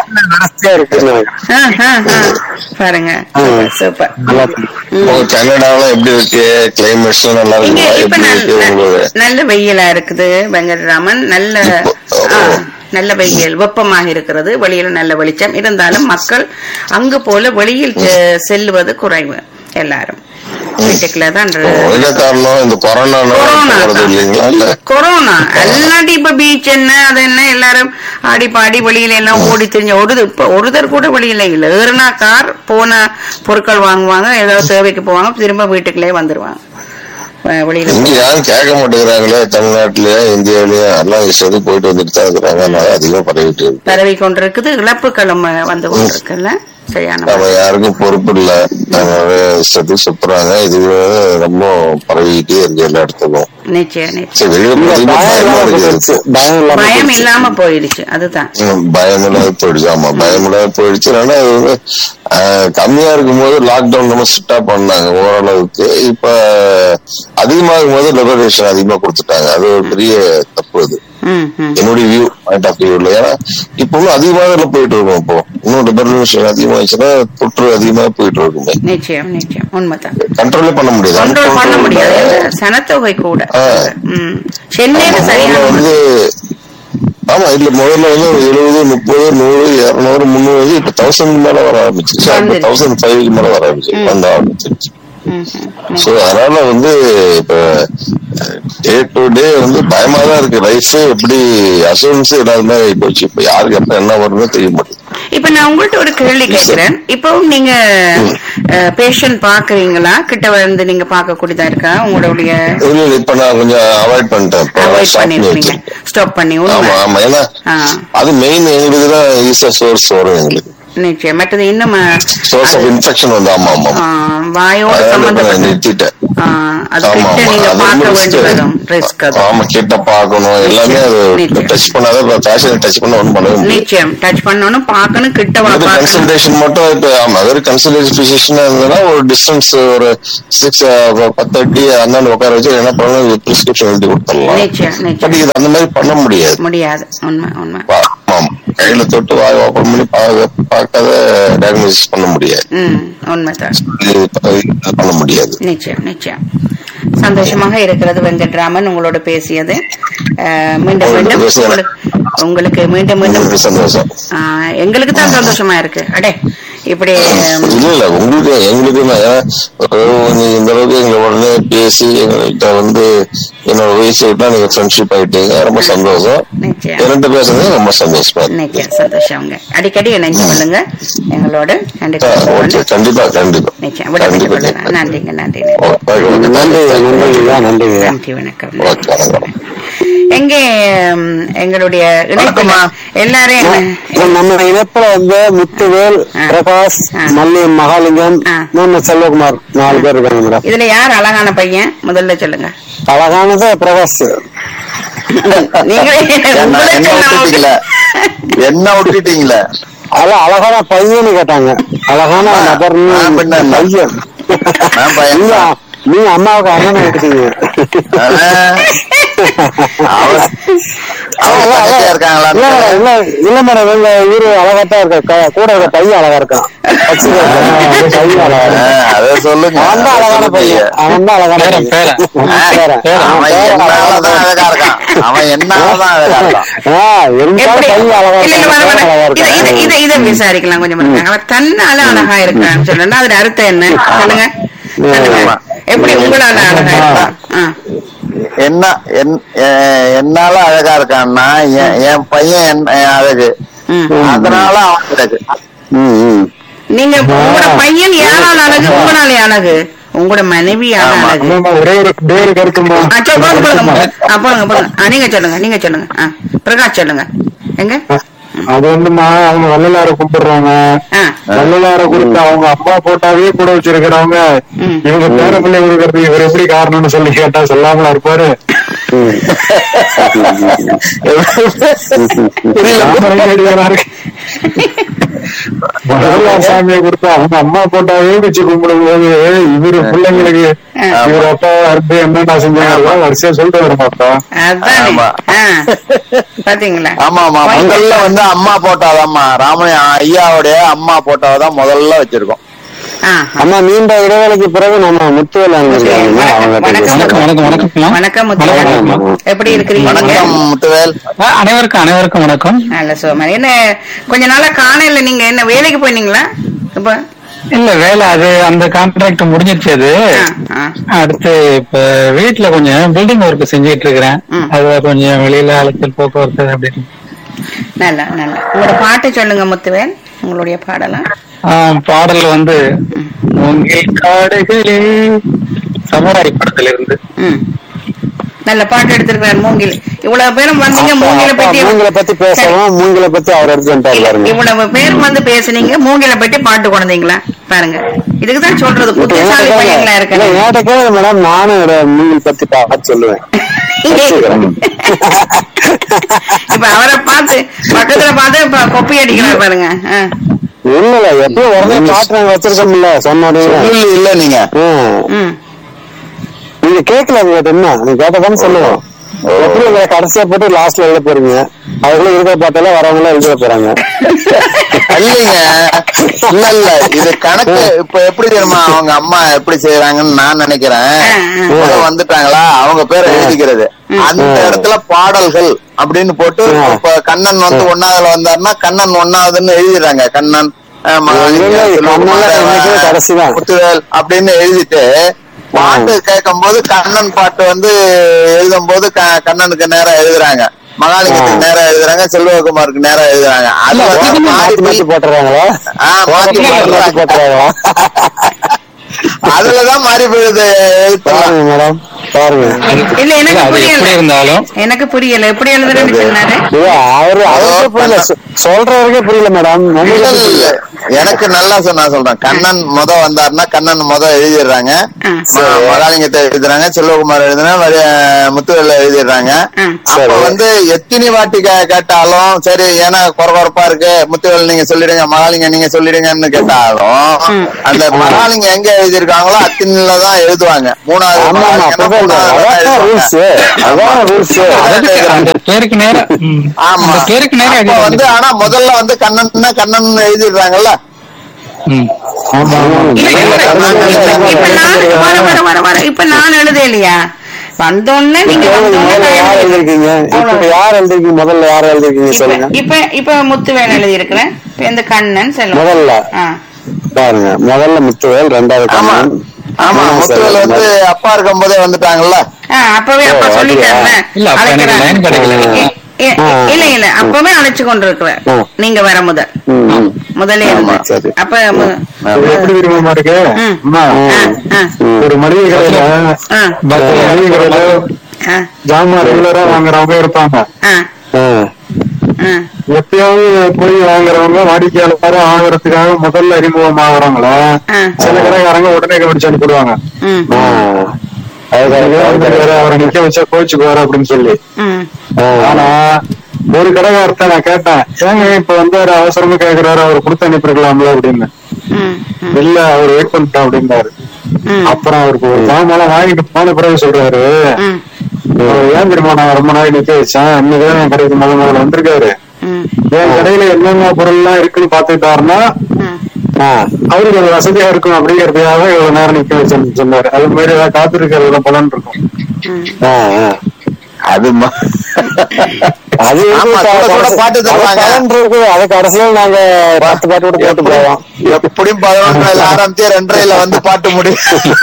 ஆ, ஆ, ஆ. பாருங்க சூப்பர் உங்க கனடாவில எப்படி இருக்கு கிளைமேட்ஸ் நல்லா இங்க இருக்குமா இப்ப எப்படி இருக்கு நல்ல உங்களுக்கு நல்ல வெயிலா இருக்குது வெங்கட்ராமன் நல்ல ஆ, நல்ல வெயில் வெப்பமாக இருக்கிறது வெளியில நல்ல வெளிச்சம் இருந்தாலும் மக்கள் அங்கு போல வெளியில் செ- செல்லுவது குறைவு எல்லாரும் வீட்டுக்குள்ள தான் ஓ, என்ன காரணம் இந்த கொரோனா கொரோனா வருது தான். இல்லைங்களா இல்ல கொரோனா எல்லாட்டி இப்ப பீச் என்ன அது என்ன எல்லாரும் ஆடி பாடி வெளியில எல்லாம் ஓடி திரிஞ்ச ஒரு இப்ப ஒருத்தர் கூட வெளியில இல்ல ஏறுனா கார் போன பொருட்கள் வாங்குவாங்க ஏதாவது தேவைக்கு போவாங்க திரும்ப வீட்டுக்குள்ளே வந்துருவாங்க அஹ் வெளியில இங்க யாரும் கேட்க மாட்டேங்கிறாங்களே தமிழ்நாட்டுலயே இந்தியாவிலயே எல்லாம் இஷ்டத்துக்கு போயிட்டு வந்துட்டு தான் இருக்கிறாங்க அதனால அதிகமா பரவிட்டு இருக்கு பரவி கொண்டிருக்குது இழப்புகளும் அஹ், வந்து கொண்டிருக்குல்ல சரியான நம்ம யாருக்கும் பொறுப்பு இல்ல அதனால இஷ்டத்துக்கு சுத்துறாங்க இது ரொம்ப பரவிக்கிட்டே இருக்கு எல்லா இடத்துக்கும் நிச்சயம் நிச்சயம் சரி வெளியில போறதுக்கு பயமா இருக்கு பயம் இல்லாம போயிடுச்சு அதுதான் ம், பயம் இல்லாத போயிடுச்சு ஆமா பயம் இல்லாத போயிடுச்சு ஆனா அது வந்து ஆஹ், கம்மியா இருக்கும்போது லாக்டவுன் நம்ம ஸ்ட்ரிக்டா பண்ணாங்க ஓரளவுக்கு இப்ப அதிகமாகும் போது லிபரேஷன் அதிகமா கொடுத்துட்டாங்க அது ஒரு பெரிய தப்பு அது ம் ம் என்னுடைய வியூ பாயிண்ட் ஆஃப் வியூல ஏன்னா இப்பவும் அதிகமாக போயிட்டு இருக்கும் இப்போ இன்னும் லிபரேஷன் அதிகமாச்சுன்னா தொற்று அதிகமா போயிட்டு இருக்குமே நிச்சயம் நிச்சயம் உண்மைதான் கண்ட்ரோலே பண்ண முடியாது கண்ட்ரோல் பண்ண Uncontrolled முடியாது ஆ- இல்ல, சனத்தொகை கூட ஆ. ம் சென்னையில ஆமா, சரியான முதல்ல வந்து ஆமா இல்ல முதல்ல வந்து ஒரு எழுபது முப்பது நூறு இருநூறு முந்நூறு இப்ப தௌசண்ட் மேல வர ஆரம்பிச்சிருச்சு வந்துருச்சு. தௌசண்ட் ஃபைவ்க்கு மேல வர ஆரம்பிச்சு வந்த ஆரம்பிச்சிருச்சு ம், ம். சோ அதனால வந்து இப்ப டே டு டே வந்து பயமா தான் இருக்கு லைஃப் எப்படி அசூரன்ஸ் இல்லாத மாதிரி ஆகி போச்சு இப்ப யாருக்கு எப்ப என்ன வரும்னு தெரிய மாட்டேங்குது இப்ப நான் உங்கள்ட்ட ஒரு கேள்வி கேட்கிறேன் இப்பவும் நீங்க பேஷண்ட் பாக்குறீங்களா கிட்ட வந்து நீங்க பார்க்கக்கூடியதா இருக்கா உங்களுடைய இல்ல இல்ல, இப்ப நான் கொஞ்சம் அவாய்ட் பண்ணிட்டேன் இப்ப அவாய்ட் stop பண்ணி பண்ணிருக்கீங்க வச்சிருக்கேன். ஸ்டாப் பண்ணி ஆமா உண்மை ஆமா ஏன்னா ஆ. அது மெயின் எங்களுக்கு தான் ஈஸியா சோர்ஸ் வரும் எங்களுக்கு நிச்சயம் மற்றது இன்னும் சோர்ஸ் ஆஃப் இன்ஃபெக்ஷன் வந்து ஆமா ஆமா ஆ, வாயோட அதனால இப்ப நான் சம்பந்தப்பட்ட நிறுத்திட்டேன் ஆஹ், அது ஆமா கிட்ட ஆமா நீங்க அது பார்க்க ரொம்ப வேண்டி risk. வரும் ரிஸ்க் அது ஆமா கிட்ட பாக்கணும் எல்லாமே அது நிச்சயம். டச் பண்ணாத ஃபேஷன் டச் பண்ண ஒண்ணும் பண்ணவே முடியாது நிச்சயம் டச் பண்ணணும் பார்க்கணும் கிட்ட வா அது பார்க்கணும் கன்சல்டேஷன் மட்டும் இப்ப ஆமா அது கன்சல்டேஷன் பிசிஷன் இருந்ததுன்னா ஒரு டிஸ்டன்ஸ் ஒரு சிக்ஸ் பத்து அடி அந்தாண்டு உட்கார வச்சு என்ன பண்ணணும் பிரிஸ்கிரிப்ஷன் எழுதி கொடுத்துடலாம் நிச்சயம் பட் நிச்சயம் இது அந்த மாதிரி பண்ண முடியாது முடியாது உண்மை உண்மை பா- ஆமா கையில தொட்டு வாய் ஓபன் பண்ணி பா- பார்க்காத டயக்னோசிஸ் பண்ண முடியாது ம் உண்மைதான் இது இது பண்ண முடியாது நிச்சயம் நிச்சயம் சந்தோஷமாக இருக்கிறது வெங்கட்ராமன் உங்களோட பேசியது அஹ், மீண்டும் உங்களோட மீண்டும் பேசியது. உங்களுக்கு உங்களுக்கு மீண்டும் மீண்டும் உங்களுக்கு சந்தோஷம் ஆஹ், எங்களுக்கு தான் சந்தோஷமா இருக்கு அடே இப்படி இல்ல இல்ல உங்களுக்கு எங்களுக்கு நான் ஏன் நீங்க இந்த அளவுக்கு எங்களை உடனே பேசி எங்கள்கிட்ட வந்து என்னோட வயசு விட்டா நீங்க ஃப்ரெண்ட்ஷிப் ஆயிட்டீங்க ரொம்ப சந்தோஷம் நிச்சயம் என்கிட்ட பேசுறது ரொம்ப சந்தோஷமா இருக்கு நிச்சயம் சந்தோஷங்க அடிக்கடி இணைஞ்சு கொள்ளுங்க எங்களோட நன்றி ஆ, ஓகே கொள்ளுங்க. கண்டிப்பா கண்டிப்பா நிச்சயம் விடைபெற்றுக் கண்டிப்பா கொள்ளலாம் நன்றிங்க நன்றி ஓ, ஓகே, ஓகே. நன்றி நன்றிங்கய்யா நன்றிங்கய்யா நன்றி வணக்கம் ஓகே வணக்கம் எங்கே ம், எங்களுடைய இணைப்புல வணக்கம்மா. எல்லாரும் என்ன- நம்ம இணைப்புல வந்து முத்துவேல் ஆ. பிரகாஷ் ஆ. மல்லி மகாலிங்கம் ஆ. முகமது செல்வகுமார் நாலு பேர் இருக்காங்க மேடம் இதுல யார் அழகான பையன் முதல்ல சொல்லுங்க அழகானது பிரகாஷ் நீங்களே என்ன உங்களுக்கு என்ன நான் விட்டுட்டீங்களே என்ன விட்டுட்டீங்களே அது அழகான பையன்னு கேட்டாங்க அழகான ஆ, நபர்னு ஆ, பின்ன என்ன? பையன் நான் பையன் நீங்க தான். நீங்க அம்மாவுக்கு அண்ணனை விட்டுட்டீங்க அவ- அவங்க தங்கச்சியா இருக்காங்களா இல்ல மேடம், இல்ல இல்ல மேடம் இல்ல இவரு அழகாத்தான் இருக்க க- கூட இருக்க பையன் அழகா இருக்கான் பச்சை கலர் பையன் அழகா ஆ, இருக்கான் அதை சொல்லுங்க அவன் தான் அதை அழகான சொல்லுங்க. பையன் அவன் தான் அழகான பேரன், பையன். பேரன். பேரன். அவன் அவன் பேரன் என்னாலதான் அழகா அழகா இருக்கான் அவன் என்னாலதான் அழகா இருக்கான் ஆ, இருந்தாலும் எப்படி? பையன் அழகா இல்ல, இல்ல, இருக்கான் வர, வர. பேரன் அழகா இத- இத- இருக்கான் இத- இத விசாரிக்கலாம் கொஞ்சம் இருக்காங்க அவர் தன்னால அழகா இருக்கான்னு சொல்லுங்க அதுல அர்த்தம் என்ன சொல்லுங்க சொல்லுங்க. ஆமா. எப்படி உங்களால அழகா இருக்கான் ஆ. என்ன என்- எ- என்னால அழகா இருக்கான்னா என் என் பையன் என்- என் அழகு ம். அதனால அவன் அழகு ம், ம். நீங்க உங்களோட பையன் யாரால அழகு உங்களால அழகு உங்களோட மனைவியால ஆமா. அழகு ஆமாம்மா, ஒரே ஒரு ஒரே ஒரு கருத்துமா ஆ, சொல், போடுங்க, போடுங்க. ஆ, போடுங்க, போடுங்க. ஆ, நீங்க சொல்லுங்க நீங்க சொல்லுங்க ஆ, பிரகாஷ் சொல்லுங்க எங்க அது வந்துமா அவங்க வள்ளலார கும்பிடுறாங்க ஆ, வள்ளலார கொடுத்து அவங்க அப்பா போட்டாவே கூட வச்சிருக்கிறவங்க ம். இவங்க பேர பிள்ளை கொடுக்கறது இவர் எப்படி காரணம்னு சொல்லி கேட்டா சொல்லாமலா இருப்பாரு வள்ளலார் சாமியை கொடுத்து அவங்க அம்மா போட்டாவே வச்சு கும்பிடும் போது இவரு பிள்ளைங்களுக்கு இவர் அப்பா அறுத்து என்னென்ன செஞ்சாங்க வரிசையா சொல்லிட்டு வர மாட்டோம் அதானே ஆமா. ஆ, பாத்தீங்களா ஆமா ஆமா முதல்ல வந்து அம்மா போட்டாதாம்மா ராமன் ஐயாவுடைய அம்மா போட்டாதான் முதல்ல வச்சிருக்கோம் ஆ, அம்மா நீண்ட இடைவேளைக்கு பிறகு நம்ம முத்துவேல் அணிஞ்சிருக்காங்க அவங்க வணக்கம் வணக்கம் வணக்கம் வணக்கம் வணக்கம் முத்துவேல் வணக்கம். எப்படி இருக்கிறீங்க வணக்கம் முத்துவேல் ஆ, அனைவருக்கும் அனைவருக்கும் வணக்கம் நல்ல சோமன் என்ன கொஞ்ச நாளா காணல நீங்க என்ன வேலைக்கு போனீங்களா இப்ப இல்ல வேலை அது அந்த கான்ட்ராக்ட் முடிஞ்சிருச்சு அது ஆ, ஆ. அடுத்து இப்ப வீட்டுல கொஞ்சம் பில்டிங் ஒர்க் செஞ்சுட்டு இருக்கிறேன் ம். அது கொஞ்சம் வெளியில அலைச்சல் போக்குவரத்து அப்படின்னு நல்லா நல்லா உங்களோட பாட்டு சொல்லுங்க முத்துவேல் உங்களுடைய பாடலாம் ஆ, பாடல் வந்து உங்கள் காடுகளே சமுராய் படத்துல இருந்து ம் நல்ல பாட்டு எடுத்திருக்கிறார் மூங்கில் இவ்வளவு பேரும் வந்தீங்க மூங்கில பத்தி மூங்கில பத்தி பேசவும் மூங்கில பத்தி அவர் எடுத்து வந்துட்டாரு பாருங்க இவ்வளவு பேர் வந்து பேசுனீங்க மூங்கில பத்தி பாட்டு கொண்டீங்களா பாருங்க இதுக்குதான் சொல்றது புத்திசாலி பையங்களா இல்ல, இருக்கணும் என்கிட்ட கேளுங்க மேடம் நானும் ஒரு மூங்கில் பத்தி பார்த்து சொல்லுவேன் இப்ப அவரை பார்த்து பக்கத்துல பார்த்து இப்ப கொப்பி அடிக்கிறார் பாருங்க ஆ. இல்ல இல்ல எப்பயும் உடனே பாட்டு நாங்க வச்சிருக்கோம்ல சொன்ன உடனே இல்ல இல்ல நீங்க ம். ம் நீங்க கேட்கல அது என்ன நீங்க கேட்டதானே சொல்லுவோம் எப்படி உங்களை கடைசியா போட்டு லாஸ்ட்ல எழுத போறீங்க அதுக்குள்ள இருக்கிற பாட்டெல்லாம் வரவங்க எழுத போறாங்க இல்லைங்க இல்ல இல்ல இது கணக்கு இப்ப எப்படி தெரியுமா அவங்க அம்மா எப்படி செய்யறாங்கன்னு நான் நினைக்கிறேன் ஆ, ஆ. கூட வந்துட்டாங்களா அவங்க பேரை எழுதிக்கிறது அந்த இடத்துல பாடல்கள் அப்படின்னு போட்டு இப்ப கண்ணன் வந்து ஒன்னாவதுல வந்தாருன்னா கண்ணன் ஒன்னாவதுன்னு எழுதிடுறாங்க கண்ணன் அஹ், மகாலிங்கம், இல்ல, இல்ல, செல்வகுமார், கண்ணன்லாம் என்னைக்குமே கடைசிதான். முத்துவேல் அப்படின்னு எழுதிட்டு பாட்டு கேட்கும் போது கண்ணன் பாட்டு வந்து எழுதும் போது க- கண்ணனுக்கு நேரம் எழுதுறாங்க மகாலிங்கத்துக்கு நேரம் எழுதுறாங்க செல்வகுமாருக்கு நேரம் எழுதுறாங்க அது வந்து மாறி மாத்தி போய் மாத்தி போட்டுறாங்களா ஆ, மாத்தி மாத்தி மாத்தி போட்டுறாங்க. போட்டுறாங்களா அதுலதான் மாறி போயிடுது எழுத்துலாம் பாருங்க மேடம் பாருங்க இல்ல எனக்கு அது எப்படி புரியல இருந்தாலும் எனக்கு புரியல எப்படி எழுதுறேன்னு சொன்னாரு ஐயா, அவரு அவருக்கே புரியல சொ- சொல்றவருக்கே புரியல மேடம் இல்ல, உங்களுக்கு இல்ல, இல்ல. எனக்கு நல்லா சொன்னா சொல்றேன் கண்ணன் முத வந்தாருன்னா கண்ணன் முத எழுதிடுறாங்க ஆ. ம- மகாலிங்கத்தை எழுதுறாங்க செல்வகுமார் எழுதுனா முத்துவேல எழுதிடுறாங்க ஆ. அப்ப வந்து எத்தனை வாட்டி கே- கேட்டாலும் சரி ஏன்னா குறகுறப்பா இருக்கு முத்துவேல் நீங்க சொல்லிடுங்க மகாலிங்க நீங்க சொல்லிடுங்கன்னு கேட்டாலும் ம். அந்த மகாலிங்க எங்க எழுதியிருக்காங்களோ அத்தினில தான் எழுதுவாங்க மூணாவது ஆமா ஆமா மகாலிங்கன்னா அப்படிதான் மூணாவது தான் அதான் ரூல்ஸ் எழுதுவாங்க. அதான் ரூல்ஸ் அதுக்கு அந்த பேருக்கு நேரம் ம். ஆமா அந்த பேருக்கு நேரம் அப்ப வந்து ஆனா முதல்ல வந்து கண்ணன்னா கண்ணன் எழுதிடுறாங்கல்ல ம். இல்ல, இப்ப- இப்ப நான் வர வர வர வர இப்ப நான் எழுத இல்லையா வந்தோடனே நீங்க வந்தோடனே நான் யார் எழுதி- எழுதிருக்கீங்க இப்ப அவ்வளவு. யார் எழுதிருக்கீங்க முதல்ல யார் எழுதிருக்கீங்க இப்ப சொல்லுங்க இப்ப இப்ப முத்துவேல் எழுதி இருக்கிறேன் இப்ப இந்த கண்ணன் செல்வம் முதல்ல ஆ. பாருங்க முதல்ல முத்துவேல் ரெண்டாவது ஆமா கண்ணன் ஆமா மூணாவது முத்துவேல் வந்து செல்வம். அப்பா இருக்கும் போதே வந்துட்டாங்கல்ல ஆ, அப்பவே அப்பா ஓ, சொல்லிட்டாருல இல்ல, அப்ப எனக்கு அழைக்கிறார். line கிடைக்கல. இ- இ- ஆ. இல்ல இல்ல அப்பவே அழைச்சு கொண்டிருக்கிறார் ம். நீங்க வர முதல் ம், ம். முதல்ல ஆமா, இருந்து சரி. அப்ப மு- இது எப்படி தெரியுமா இருக்கு ம். அம்மா, ஆ, ஆ, ம். ஒரு மளிகை கடையில ஆ, ஒரு மளிகை கடையில ஆ, ஜாமான் ரெகுலரா வாங்குறவங்க இருப்பாங்க ஆ, ஆ. ஆ. எப்பயாவது போய் வாங்குறவங்க வாடிக்கையாளர் வாங்குறதுக்காக முதல்ல அறிமுகம் ஆகுறாங்கள ஆ. சில கடைக்காரங்க உடனே கவனிச்சு அனுப்பிடுவாங்க ம், ஆ. அதுக்கு அவரு வேற அவரை நிக்க வச்சா கோச்சுக்குவாரு அப்படின்னு சொல்லி ம், ஆ. ஆனா ஒரு கடைக்காரத்தை நான் கேட்டேன் ஏங்க இப்ப வந்தாரு அவசரமா கேக்குறாரு அவர் கொடுத்து அனுப்பிருக்கலாம்ல அப்படின்னு ம், ம், இல்ல அவர் வெயிட் பண்ணிட்டோம் அப்படின்னாரு ம், அப்புறம் அவருக்கு ஒரு சாமான் வாங்கிட்டு போன பிறகு சொல்றாரு ம், அவர் ஏன் தெரியுமா நான் ரொம்ப நாள் நிக்க வச்சேன் இன்னைக்குதான் என் கடைக்கு முதல் முதல்ல வந்திருக்காரு ம், என் கடையில என்னென்ன பொருள் எல்லாம் இருக்குன்னு பாத்துக்கிட்டாருன்னா ம். ஆ. அவருக்கு அது வசதியா இருக்கும் அப்படிங்கறதுக்காக இவ்வளவு நேரம் நிக்க வச்சேன்னு சொன்னாரு அது மாதிரி ஏதாவது காத்திருக்கிறதுல பலன் இருக்கும் ஆ, ஆ. அது ம- அது ஆமா, இருக்கு, சுட சுட கடைசி- பாட்டு அது தருவாங்க. பலன் இருக்கு அது கடைசியில நாங்க பத்து பாட்டு கூட போட்டு போவோம் எப்படியும் பதினொன்றுல ஆரம்பிச்சு ரெண்டரைல வந்து பாட்டு முடியும்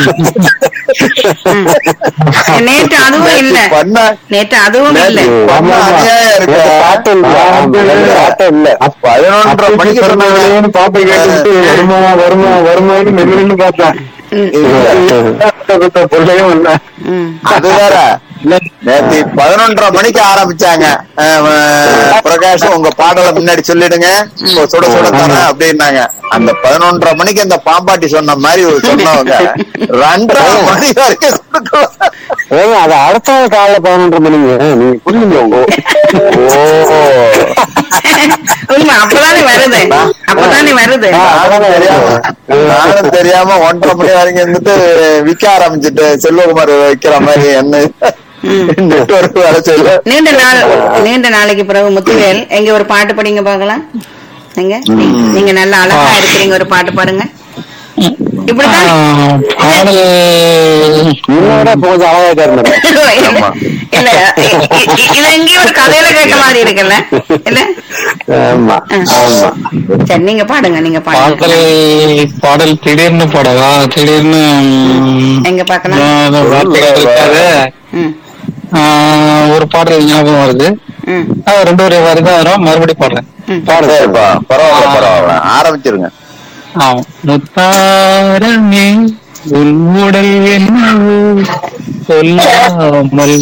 நேற்று அதுவும் இல்ல பண்ண நேற்று அதுவும் இல்ல பண்ண அநியாயம் இருக்கு நேத்து பாட்டு இல்ல ஆமா, நேத்து பாட்டு இல்ல பதினொன்றரை மணிக்கு சொன்னாங்க பிறந்தவளையும் பாப்பை கேட்டுட்டு வருமா வருமா வருமான்னு நின்று பார்த்தேன் பிள்ளையும் இல்ல ம், அது வேற நேத்து பதினொன்றரை மணிக்கு ஆரம்பிச்சாங்க அஹ், அஹ், பிரகாஷ் உங்க பாடலை முன்னாடி சொல்லிடுங்க இப்போ சுட சுட தரேன் அப்படின்னாங்க அந்த பதினொன்றரை மணிக்கு அந்த பாம்பாட்டி சொன்ன மாதிரி சொன்னவங்க ரெண்டரை மணி வரைக்கும் சுடுக்கலாம். ஏங்க அது அடுத்த நாள் காலைல பதினொன்றரை மணிங்க நீங்க புரியுங்க ஓ உண்மை அப்பதானே வருது அப்பதானே வருது நானும் தெரியாம நானும் தெரியாம ஒன்றரை மணி வரைக்கும் இருந்துட்டு விற்க ஆரம்பிச்சுட்டு செல்வகுமார் வைக்கிற மாதிரி என்ன நெட்வொர்க் வேலை செய்யல நீண்ட நாள் நீண்ட நாளைக்கு பிறகு முத்துவேல் எங்க ஒரு பாட்டு படிங்க பார்க்கலாம் எங்க நீ- நீங்க நல்ல அழகா இருக்கிறீங்க ஒரு பாட்டு பாடுங்க இப்படிதான் ஆ, பாடல் இன்னோட கொஞ்சம் அழகா இருக்காரு மேடம் ஆமா. இல்ல இ- இ- இ- இது எங்கேயும் ஒரு கதையில கேட்க மாதிரி இருக்குல்ல இல்ல ஆமா ஆமா சரி நீங்க பாடுங்க நீங்க பாடுங்க பாடல் பாடல் திடீர்னு பாடவா திடீர்னு ம், எங்க பார்க்கலாம் ஆ, வார்த்தைகள் இருக்காது ம் ஆ, ஒரு பாடல் ஞாபகம் வருது ம் ஆ, ரெண்டு ஒரு வாரி தான் வரும் மறுபடியும் பாடுறேன் ம் சரிப்பா பரவாயில்ல பரவாயில்ல ஆரம்பிச்சிருங்க ஆ, முத்தாரமே உன் உடல் என்னவோ சொல்லாமல்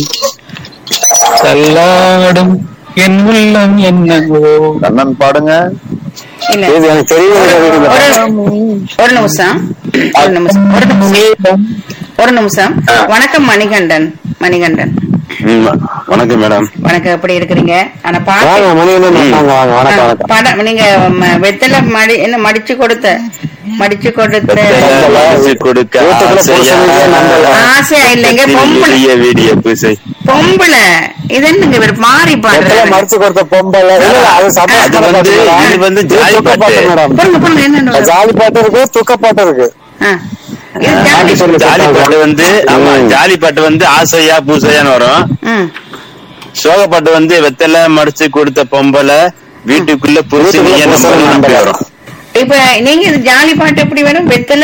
தள்ளாடும் என் உள்ளம் என்னவோ கண்ணன் பாடுங்க இல்ல இது எனக்கு தெரியும் ஒரு ஒரு நிமிஷம் ஒரு நிமிஷம் ஒரு நிமிஷம் ஒரு நிமிஷம் வணக்கம் மணிகண்டன் மணிகண்டன் வணக்கம் மேடம் வணக்கம் எப்படி இருக்கிறீங்க ஆனா வாங்க பாட்டு மணிகண்டன் வாங்க வாங்க வணக்கம் வணக்கம் படம் நீங்க ம- வெத்தலை மடி என்ன மடிச்சு கொடுத்த மடிச்சு கொடுத்த கொடுக்க வீட்டுக்குள்ள புருஷனுக்கே நம்பல. ஆசையா இல்லைங்க பொம்பளை வீடியோ பூசை பொம்பளை இது என்னங்க இவர் மாறி வெத்தலை பாடுறாரு மறைச்சு கொடுத்த பொம்பளை இல்ல, இல்ல, அது சந்தோஷமான அது வந்து- பாட்டு மேடம். இது வந்து இது ஜாலி துக்க பாட்டு. மேடம் பொண்ணு பொண்ணு என்ன ஜாலி பாட்டு இருக்கு துக்க பாட்டு இருக்கு ஆ. இது ஜாலி. ஜாலி பாட்டு வந்து ஆமா ஜாலி பாட்டு வந்து ஆசையா பூசையான்னு வரும் ம். சோக பாட்டு வந்து வெத்தலை மடிச்சு கொடுத்த பொம்பளை வீட்டுக்குள்ள புருஷன் வீட்டுக்குள்ள நீ என்ன புருஷன் நம்பி நம்பி வரும் இப்ப நீங்க இது ஜாலி பாட்டு எப்படி வரும் வெத்தலை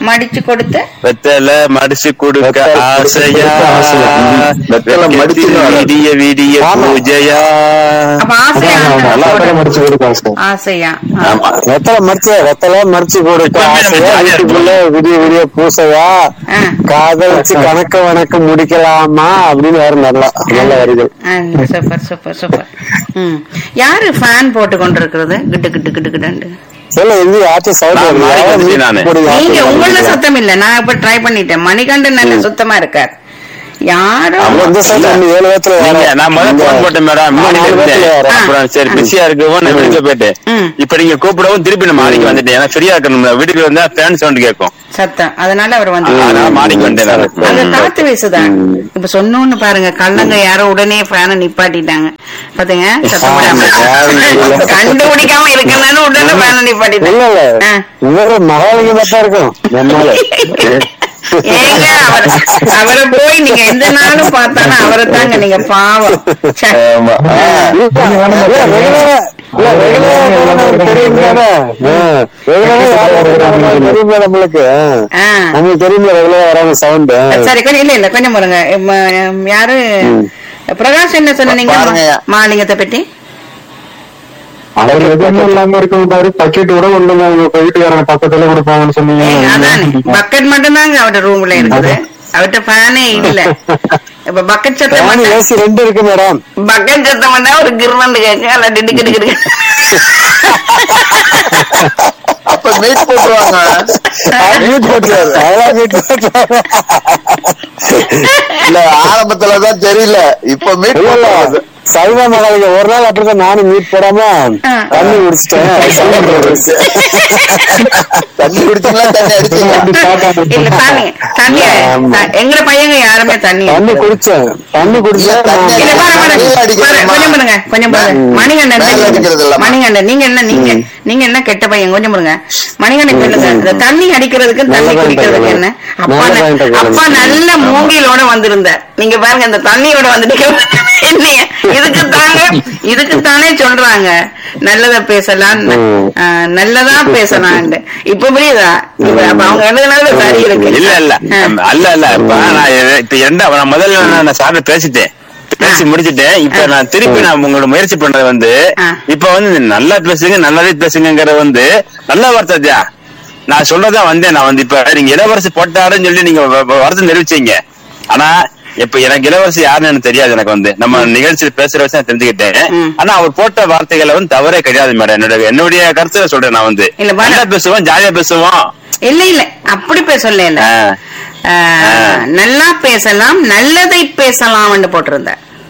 மடிச்சு கொடுத்து வெத்தல மடிச்சு கொடுக்க வெத்தலை ஆசையா கொடுக்க ஆசையா. வெத்தலை மடிச்சு விடிய விடிய ஆமா. பூஜையா அப்ப ஆசையா நல்லா போடு. மடிச்சு கொடுப்பாங்க சார் ஆசையா ஆ. ஆமா வெத்தலை மறிச்சு வெத்தலை மறிச்சு கொடுக்க இப்பவுமே நம்ம ஆசையா ஜாலியா வீட்டுக்குள்ள விடிய விடிய பூசையா ஆ. காதலிச்சு கணக்க வணக்க முடிக்கலாமா அப்படின்னு வேற நல்லா நல்ல வரிகள் ஆ, சூப்பர் சூப்பர் சூப்பர் ம் யாரு ஃபேன் போட்டு கொண்டிருக்கிறது கிட்டு கிட்டு கிட்டு கிட்டு இல்ல எங்க யாச்சும் சவுண்ட் நான் மாறி வந்துட்டேன் நானு. நீங்க உங்கள சத்தம் இல்ல நான் இப்ப ட்ரை பண்ணிட்டேன் மணிகண்டன் நல்ல சுத்தமா இருக்கார் யாரும் அவங்க இந்த சைடு ரெண்டு ஏழு பேத்துல நீங்க நான் முதல்ல போன் போட்டேன் மேடம் மாடியில நாலு இருந்தேன் பேத்துல யாரு? அப்புறம் சரி பிஸியா இருக்கவும் நான் வெளியில போயிட்டேன் ம். இப்ப நீங்க கூப்பிடவும் திருப்பி நான் மாடிக்கு வந்துட்டேன் ஏன்னா ஃப்ரீயா இருக்கணும் வீட்டுக்கு வந்தா ஃபேன் சவுண்ட் கேட்கும் சத்தம் அதனால அவர் வந்து அதனால மாடிக்கு வந்துட்டேன் அங்க நானு. காத்து வீசுதான் இப்ப சொன்னோன்னு பாருங்க கள்ளங்க யாரோ உடனே ஃபேனை நிப்பாட்டிட்டாங்க பாத்தீங்க சத்தம் போடாம. கண்டுபிடிக்காம இருக்கனால உடனே ஃபேனை இல்ல நிப்பாட்டிட்டாங்க இல்ல ஆ. இவரு மகாலிங்கம் தான் இருக்கும் நம்மால ஏங்க அவர் அவரை போய் நீங்க எந்த நாளும் பார்த்தாலும் அவரை தாங்க நீங்க பாவம் ச்சே. ஆமா நம்மளுக்கு ஆ. நம்மளுக்கு தெரியுமா ரெகுலரா வராங்க சவுண்ட் சரி கொஞ்சம் இல்ல இல்ல கொஞ்சம் பாருங்க ம- யாரு பிரகாஷ் என்ன சொன்னீங்க பாருங்கய்யா. மாலிங்கத்தை பத்தி அவர் எதுவுமே இல்லாம இருக்க மாட்டாரு பக்கெட் கூட ஒண்ணுங்க உங்க வீட்டுக்காரங்க பக்கத்துல கொடுப்பாங்கன்னு சொன்னீங்க ஏங்க, அதானே பக்கெட் மட்டும்தாங்க அவட ரூம்ல இருக்குது அவர்கிட்ட ஃபேனே இல்ல இப்ப பக்கெட் சத்தம் ஃபேன் ஏசி ரெண்டு இருக்கு மேடம் பக்கெட் சத்தம் பண்ணா ஒரு கிருவண்டு கேட்க அல்ல டிடு கிடு கிடு அப்ப மீட் போட்டுருவாங்க மியூட் போட்டுருவாரு அதெல்லாம் மியூட் போட்டுருவாரு இல்ல ஆரம்பத்துலதான் தெரியல இப்ப மீட் இல்ல இல்ல போட்டுருவாங்க சைவ மகாலிங்க ஒரு நாள் அப்படிதான் நானும் மீட் போடாம ஆ. தண்ணி குடிச்சிட்டேன் sound வந்துருச்சு. தண்ணி குடிச்சீங்களா தண்ணி அடிச்சீங்களா இல்ல தண்ணி தண்ணி ஆமா. த- எங்கட பையங்க யாருமே தண்ணி தண்ணி குடிச்சேன் தண்ணி குடிச்சேன் இல்ல, தண்ணி இல்ல பாரு பாரு மேல பாரு, அடிக்கிறதுமா? கொஞ்சம் பாருங்க கொஞ்சம் பாருங்க மே- மணிகண்டன் மேல அடிக்கிறது நீங்க- இல்லம்மா. மணிகண்டன் நீங்க என்ன நீங்க நீங்க என்ன கெட்ட பையன் கொஞ்சம் பாருங்க மணிகண்டன் சொல்லுங்க இந்த தண்ணி அடிக்கிறதுக்கு தண்ணி நல்ல குடிக்கிறதுக்கு point என்ன நல்ல அப்பா ந- point கேளுங்க. அப்பா நல்ல மூங்கிலோட வந்திருந்தார் நீங்க பாருங்க இந்த தண்ணியோட வந்துட்டு என்னைய இதுக்கு தாங்க இதுக்கு தானே சொல்றாங்க நல்லத பேசலாம் ந- ம். ஆ, நல்லதா பேசலாம் இப்ப புரியுதா இப்ப அப்ப அவங்க எழுதுனதுல சரி இருக்கு இல்ல இல்ல ஆ. அல்ல இல்ல இப்ப நான் இது- இப்ப எந்த நான் முதல்ல நான் நான் சார்ட்ட பேசிட்டேன் பேசி ஆ. முடிச்சிட்டேன் இப்ப ஆ. நான் திருப்பி நான் உங்களோட முயற்சி பண்றது வந்து ஆ. இப்ப வந்து நல்லா பேசுங்க நல்லதே பேசுங்கிறது வந்து நல்ல வார்த்தையா நான் சொல்லதான் வந்தேன் நான் வந்து இப்ப நீங்க இளவரசி போட்டாருன்னு சொல்லி நீங்க வ- வ- வருத்தம் தெரிவிச்சீங்க ஆனா இப்ப எனக்கு இளவரசி யாருன்னு எனக்கு தெரியாது எனக்கு வந்து நம்ம நிகழ்ச்சியில் பேசுற வச்சு நான் தெரிஞ்சுக்கிட்டேன் ம். ஆனா அவர் போட்ட வார்த்தைகளை வந்து தவறே கிடையாது மேடம் என்னுடைய என்னுடைய கருத்துல சொல்றேன் நான் வந்து இல்ல, பாலா- நல்லா பேசுவோம் ஜாலியா பேசுவோம் இல்ல இல்ல அப்படி பேசல இல்ல ஆ. ஆ, நல்லா பேசலாம் நல்லதை பேசலாம் போட்டிருந்த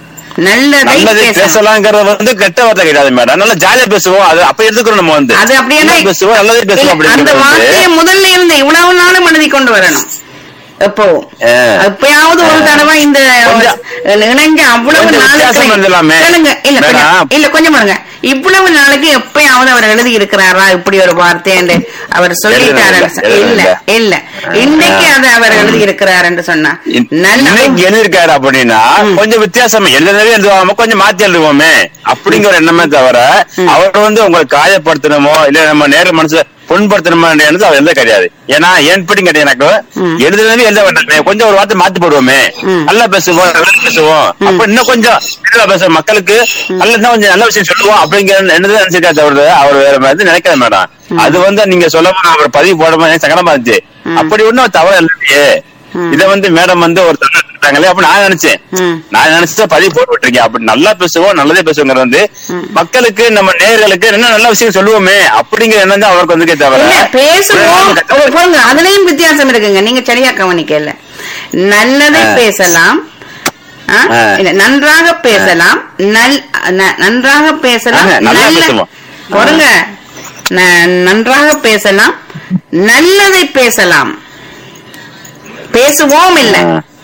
நல்லதை நல்லது பேசலாம் பேசலாங்கிறது வந்து கெட்ட வார்த்தை கிடையாது மேடம் நல்லா ஜாலியா பேசுவோம் அது அப்ப எடுத்துக்கிறோம் நம்ம வந்து அது அப்படியே நல்லா பேசுவோம் நல்லதே பேசுவோம் இல்ல, அந்த அப்படிங்கிறது வார்த்தையை வந்து முதல்ல இருந்து இவ்வளவு நாளும் எழுதி கொண்டு வரணும் எப்பவும் ஆ. எப்பயாவது ஒரு தடவை இந்த கொஞ்சம் இணைஞ்ச அவ்வளவு கொஞ்சம் வித்தியாசம் இருந்தலாமே. நாளுக்கு கேளுங்க இல்ல கொஞ்சம் மேடம். இல்ல கொஞ்சம் பாருங்க இவ்வளவு நாளைக்கு எப்பயாவது அவர் எழுதி இருக்கிறாரா இப்படி ஒரு வார்த்தைன்னு அவர் சொல்லிட்டாரு எழுதல, இல்ல எழுதல. இல்ல இன்னைக்கு அதை அவர் எழுதி இருக்கிறார் என்று சொன்னா நல்ல இன்னைக்கு எழுதியிருக்காரு அப்படின்னா கொஞ்சம் வித்தியாசம் எழுதவே எழுதுவாம கொஞ்சம் மாத்தி எழுதுவோமே அப்படிங்கிற ஒரு எண்ணமே தவிர அவர் வந்து உங்களை காயப்படுத்தணுமோ இல்ல நம்ம நேர மனசு புண்படுத்தணுமோ எண்ணது அவர் எழுத கிடையாது ஏன்னா ஏன் படி கிடையாது எனக்கு எழுதுனதே எழுத வேண்டாமே கொஞ்சம் ஒரு வார்த்தை மாத்தி போடுவோமே நல்லா பேசுவோம் நல்லா பேசுவோம் அப்ப இன்னும் கொஞ்சம் நல்லா பேசுவோம் மக்களுக்கு நல்ல இன்னும் கொஞ்சம் நல்ல விஷயம் சொல்லுவோம் அப்படிங்கிற என்னது நினைச்சிருக்கா தவிர அவர் வேற மாதிரி நினைக்கிற மேடம் அது வந்து நீங்க சொல்ல அவர் பதிவு போட எனக்கு சங்கடமா இருந்துச்சு அப்படி ஒண்ணும் தவறு இல்லையே இத வந்து மேடம் வந்து ஒரு சொல்லிட்டாங்களே அப்ப நான் நினைச்சேன் ம். நான் நினைச்சு பதிவு போட்டு விட்டுருக்கேன் அப்படி நல்லா பேசுவோம் நல்லதே பேசுவோங்கிறது வந்து மக்களுக்கு நம்ம நேயர்களுக்கு என்ன நல்ல விஷயம் சொல்லுவோமே அப்படிங்கிற எண்ணம் தான் அவருக்கு வந்து தவிர இல்ல பேசுவோம் ஓ, பாருங்க அதுலயும் வித்தியாசம் இருக்குங்க நீங்க சரியா கவனிக்கல நல்லதை ஆ. பேசலாம் ஆ? ஆ. இல்ல, நன்றாக பேசலாம் நல் ந- நன்றாக பேசலாம் ஆ, நல்லா நல்ல பேசுவோம். பாருங்க ந- நன்றாக பேசலாம் நல்லதை பேசலாம் பேசுவோம் இல்ல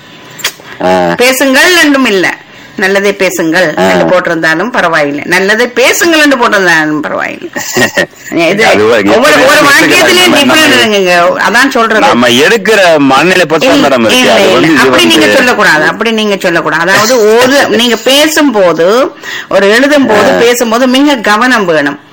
பேசுங்கள் என்றும் இல்ல நல்லதை பேசுங்கள் என்று போட்டிருந்தாலும் பரவாயில்லை நல்லதை பேசுங்கள் என்று போட்டிருந்தாலும் பரவாயில்லை இது அது ஒரு- ஒவ்வொரு ஒரு வாக்கியத்திலயும் நம்ம- டிஃபரெண்ட் இருக்குங்க அதான் சொல்றது நம்ம எடுக்கிற மண்ணிலை பொறுத்து இல்ல, மேடம் இருக்கு இல்ல, அது இல்ல. வந்து இது அப்படி நீங்க வந்து- சொல்லக்கூடாது அப்படி நீங்க சொல்லக்கூடாது அதாவது ஒரு நீங்க பேசும்போது ஒரு எழுதும் போது பேசும்போது மிக கவனம் வேணும்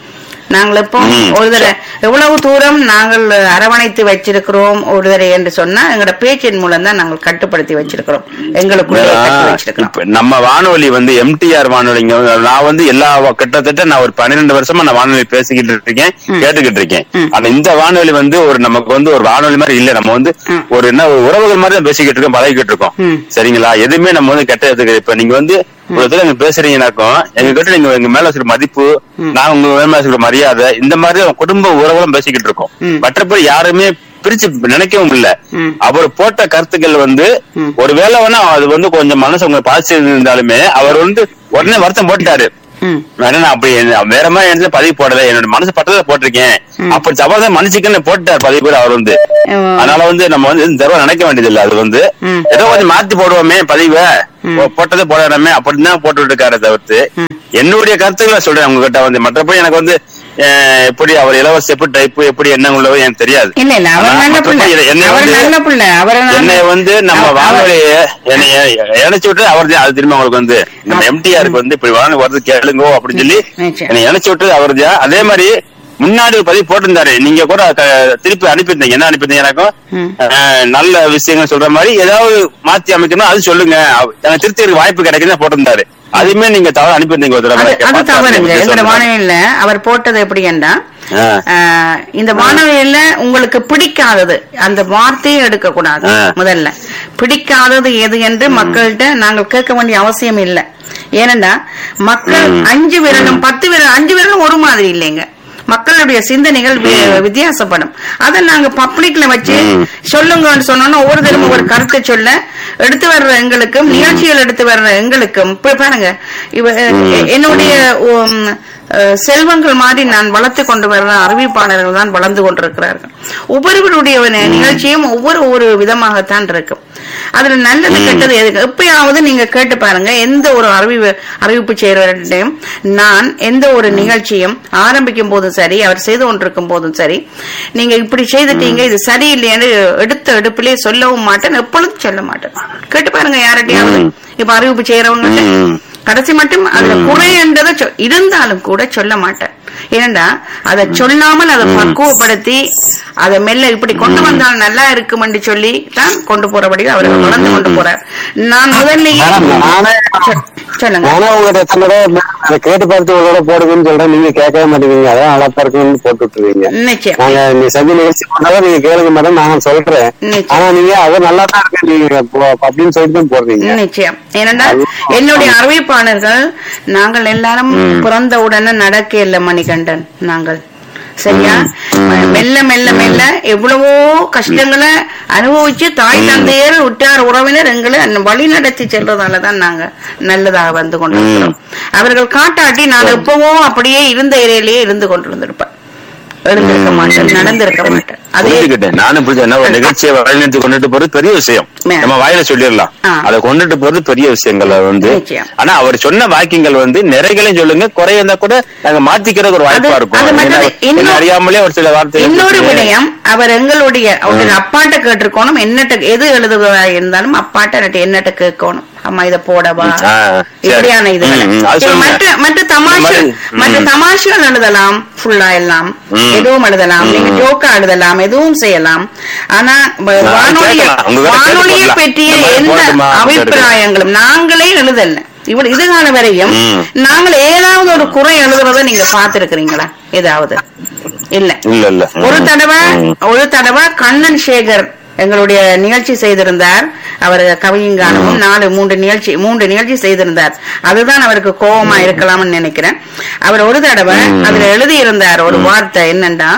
நாங்கள் இப்போ ம். ஒரு தடவை எவ்வளவு தூரம் நாங்கள் அரவணைத்து வச்சிருக்கிறோம் ஒரு தடவை என்று சொன்னா எங்களோட பேச்சின் மூலம் தான் நாங்கள் கட்டுப்படுத்தி வச்சிருக்கிறோம் எங்களுக்குள்ளே கட்டி வச்சிருக்கிறோம் இப்ப நம்ம வானொலி வந்து எம்டிஆர் வானொலிங்க நான் வந்து எல்லா கிட்டத்தட்ட நான் ஒரு பன்னிரெண்டு வருஷமா நான் வானொலி பேசிக்கிட்டு இருக்கேன் கேட்டுக்கிட்டு இருக்கேன் ம். ஆனா இந்த வானொலி வந்து ஒரு நமக்கு வந்து ஒரு வானொலி மாதிரி இல்ல நம்ம வந்து ம். ஒரு என்ன ஒரு உறவுகள் மாதிரி தான் பேசிக்கிட்டு இருக்கோம் பழகிக்கிட்டு இருக்கோம் ம். சரிங்களா எதுவுமே நம்ம வந்து கெட்ட எடுத்துக்க இப்ப நீங்க வந்து ஒரு இடத்துல நீங்க பேசுறீங்கனாக்கும் எங்க கிட்ட நீங்க எங்க மேல வச்சுக்கிற மதிப்பு நான் உங்க மேல வச்சுக்கிற மரியாதை இந்த மாதிரி நம்ம குடும்ப உறவுகளும் பேசிக்கிட்டு இருக்கோம் ம். மற்றபடி யாருமே பிரிச்சு நினைக்கவும் இல்ல ம். அவர் போட்ட கருத்துக்கள் வந்து ம். ஒருவேளை வேணா அது வந்து கொஞ்சம் மனசு உங்களை பாதிச்சு இருந்தாலுமே அவர் வந்து உடனே வருத்தம் போட்டாரு ம். வேணா நான் அப்படி என்ன- வேற மாதிரி எந்த பதிவு போடல என்னோட மனசு பட்டதை போட்டிருக்கேன் அப்படி தவறுதான் மன்னிச்சுக்கன்னு போட்டார் பதிவு கூட அவர் வந்து ம். அதனால வந்து நம்ம வந்து இந்த தடவை நினைக்க வேண்டியது இல்ல அது வந்து ம். ஏதோ கொஞ்சம் மாத்தி போடுவோமே பதிவை போ- போட்டதை போடாமே அப்படின்னு தான் போட்டு இருக்காரு தவிர்த்து என்னுடைய கருத்துக்களை சொல்றேன் உங்ககிட்ட வந்து மற்றபடி எனக்கு வந்து அஹ், எப்படி அவர் இலவச எப்படி டைப் எப்படி என்ன உள்ளவோ எனக்கு தெரியாது இல்ல இல்ல அவர் ஆனா, நல்ல மற்றபடி பிள்ளை என்னை அவர் வந்து- நல்ல பிள்ளை அவரை நான் என்னை வந்து நம்ம அவர்- வானொலிய என்னை இணைச்சு விட்டு அவர் தான் அது திரும்ப அவங்களுக்கு வந்து நம்ம எம்டிஆருக்கு வந்து இப்படி வானொலி வருது கேளுங்கோ அப்படின்னு சொல்லி நிச்சயம். என்னை இணைச்சு விட்டு அவர் தான் அதே மாதிரி முன்னாடி ஒரு பதிவு போட்டிருந்தாரு நீங்க கூட க- திருப்பி அனுப்பியிருந்தீங்க என்ன அனுப்பியிருந்தீங்க எனக்கும் ம். அஹ், நல்ல விஷயங்கள் சொல்ற மாதிரி ஏதாவது மாத்தி அமைக்கணும் அது சொல்லுங்க அவ- எனக்கு திருத்தி வாய்ப்பு கிடைக்குன்னு போட்டிருந்தாரு அதுவுமே நீங்க தவறு அனுப்பியிருந்தீங்க ஒரு தடவை அது எனக்கு அது பார்த்து தவறுங்க அனுப்பி எங்களோட சொல்லுங்க. வானொலியில அவர் போட்டது எப்படி என்றா ஆ. ஆஹ், இந்த வானொலியில உங்களுக்கு பிடிக்காதது அந்த வார்த்தையை எடுக்க கூடாது ஆ. முதல்ல பிடிக்காதது எது என்று மக்கள்கிட்ட நாங்கள் கேட்க வேண்டிய அவசியம் இல்லை ஏனென்றா மக்கள் அஞ்சு விரலும் பத்து விரல் அஞ்சு விரலும் ஒரு மாதிரி இல்லைங்க மக்களுடைய சிந்தனைகள் வி- வித்தியாசப்படும் அதை நாங்க பப்ளிக்ல வச்சு சொல்லுங்கன்னு சொன்னோம்னா ஒவ்வொரு தடவை ஒரு கருத்தை சொல்ல எடுத்து வர்ற எங்களுக்கும் நிகழ்ச்சிகள் எடுத்து வர்ற எங்களுக்கும் இப்ப பாருங்க இவ என்னுடைய உம், அஹ், செல்வங்கள் மாதிரி நான் வளர்த்து கொண்டு வர்ற அறிவிப்பாளர்கள் தான் வளர்ந்து கொண்டிருக்கிறார்கள் ஒவ்வொருவருடைய நி- நிகழ்ச்சியும் ஒவ்வொரு ஒரு விதமாகத்தான் இருக்கும் அதுல நல்லது கெட்டது எதுக்கு எப்பயாவது நீங்க கேட்டு பாருங்க எந்த ஒரு அறிவு அறிவிப்பு செய்யறவர்கிட்டையும் நான் எந்த ஒரு நிகழ்ச்சியும் ஆரம்பிக்கும் போதும் சரி அவர் செய்து கொண்டிருக்கும் போதும் சரி நீங்க இப்படி செய்துட்டீங்க இது சரியில்லைன்னு எடுத்த எடுப்பிலே சொல்லவும் மாட்டேன் எப்பொழுதும் சொல்ல மாட்டேன் கேட்டு பாருங்க யார்கிட்டயாவது இப்ப அறிவிப்பு செய்யறவங்க கடைசி மட்டும் அதுல குறை என்றதை சொ- இருந்தாலும் கூட சொல்ல மாட்டேன் ஏனண்டா அதை சொல்லாமல் அதை பக்குவப்படுத்தி அதை மெல்ல இப்படி கொண்டு வந்தால் நல்லா இருக்கும் என்று சொல்லி தான் கொண்டு போறபடி அவர் வளர்ந்து கொண்டு போறார் நான் முதல்லயே மேடம், நானே சொ- சொல்லுங்க நானே உங்கள்கிட்ட எத்தனை தடவை அதை கேட்டு பார்த்து ஒரு தடவை போடுங்கன்னு சொல்றேன் நீங்க கேட்கவே மாட்டேங்கிறீங்க அதான் அழப்பா இருக்குன்னு போட்டு விட்டுருவீங்க நிச்சயம் நாங்க நீ செஞ்ச நிகழ்ச்சி பண்ணாதான் நீங்க கேளுங்க மேடம் நான் சொல்றேன் நிச்சயம். ஆனா நீங்க அது நல்லா தான் இருக்கு நீங்க போ- அப்படின்னு சொல்லிட்டு தான் போடுறீங்க நிச்சயம் ஏனென்றால் என்னுடைய அறிவிப்பாளர்கள் நாங்கள் எல்லாரும் பிறந்த உடனே நடக்க இல்லை மணிகண்டன் நாங்கள் சரியா மெல்ல மெல்ல மெல்ல எவ்வளவோ கஷ்டங்களை அனுபவிச்சு தாய் தந்தையர் உற்றார் உறவினர் எங்களை வழி நடத்தி செல்றதாலதான் நாங்க நல்லதாக வந்து கொண்டிருக்கிறோம் அவர்கள் காட்டாட்டி நான் எப்பவோ அப்படியே இருந்த இறையிலேயே இருந்து கொண்டிருந்திருப்பேன் எழுந்திருக்க மாட்டேன் நடந்திருக்க மாட்டேன் அதே புரிஞ்சுக்கிட்டேன் நானும் புரிஞ்சு என்ன ஒரு நிகழ்ச்சியை வழிநடத்தி கொண்டுட்டு போறது பெரிய விஷயம் மே. நம்ம வாயில சொல்லிடலாம் ஆ. அதை கொண்டுட்டு போறது பெரிய விஷயங்கள் அது வந்து நிச்சயம். ஆனா அவர் சொன்ன வாக்கியங்கள் வந்து நிறைகளையும் சொல்லுங்க குறை இருந்தா கூட நாங்க மாத்திக்கிறதுக்கு ஒரு வாய்ப்பா அது- இருக்கும் அது மட்டும் ஏன்னா, இன்னும் என்ன அறியாமலே ஒரு சில வார்த்தை இன்னொரு விடயம் அவர் எங்களுடைய அவருடைய அப்பாட்ட கேட்டிருக்கணும் என்னட்ட எது எழுதுவதா இருந்தாலும் அப்பாட்ட என்னட்ட என்னட்ட கேட்கணும் அம்மா இத போடவா ஆ, சரி. இப்படியான இதுகளை ம், ம், அது இப்ப சொல்லுங்க. மற்ற மற்ற தமாஷு இந்த மாதிரி, மற்ற ம். தமாஷுகள் எழுதலாம் ஃபுல்லா எல்லாம் ம். எதுவும் எழுதலாம் நீங்க ஜோக்கா எழுதலாம் எதுவும் செய்யலாம் ஆனா வ- நான் வானொலிய கேட்கலாம். உங்க கிட்ட கேட்டு வானொலியை போடலாம். பற்றிய இந்த மாதிரி எந்த போடட்டுமா? அபிப்பிராயங்களும் நாங்களே எழுதல இவ்வளவு இதுகால வரையும் ம். நாங்கள் ஏதாவது ஒரு குறை எழுதுறத நீங்க பாத்திருக்கிறீங்களா ஏதாவது இல்ல இல்ல இல்ல ஒரு ம். தடவை ம். ஒரு தடவை கண்ணன் சேகர் எங்களுடைய நிகழ்ச்சி செய்திருந்தார் அவர் கவியங்கானமும் நாலு மூன்று நிகழ்ச்சி மூன்று நிகழ்ச்சி செய்திருந்தார் அதுதான் அவருக்கு கோபமா இருக்கலாம்னு நினைக்கிறேன் அவர் ஒரு தடவை அதுல எழுதி இருந்தார் ஒரு வார்த்தை என்னன்னா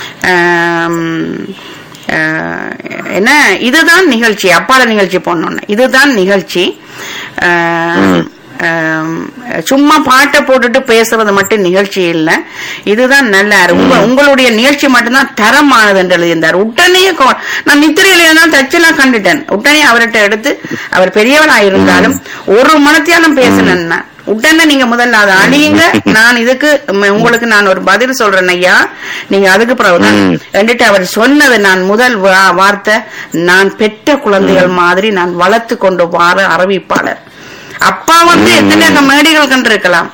ஆம், ஆஹ், என்ன இதுதான் நிகழ்ச்சி அப்பால நிகழ்ச்சி போனோன்னு இதுதான் நிகழ்ச்சி ஆஹ், ஆம், சும்மா பாட்டை போட்டுட்டு பேசுறது மட்டும் நிகழ்ச்சி இல்ல இதுதான் நல்ல உங்க உங்களுடைய நிகழ்ச்சி மட்டும்தான் தரமானது என்று எழுதியிருந்தார் உடனே கோ- நான் நித்திரையில இருந்தாலும் தச்செல்லாம் கண்டுட்டேன் உடனே அவர்கிட்ட எடுத்து அவர் பெரியவராயிருந்தாலும் ஒரு மனத்தியாலும் பேசினேன் உடனே நீங்க முதல்ல அதை அழியுங்க நான் இதுக்கு ம், உங்களுக்கு நான் ஒரு பதில் சொல்றேன் ஐயா நீங்க அதுக்கு பிறகுதான் என்றிட்டு அவர் சொன்னது நான் முதல் வா- வார்த்தை நான் பெற்ற குழந்தைகள் மாதிரி நான் வளர்த்து கொண்டு வார அறிவிப்பாளர் அப்பா வந்து எத்தனை மேடைகள் கண்டிருக்கலாம்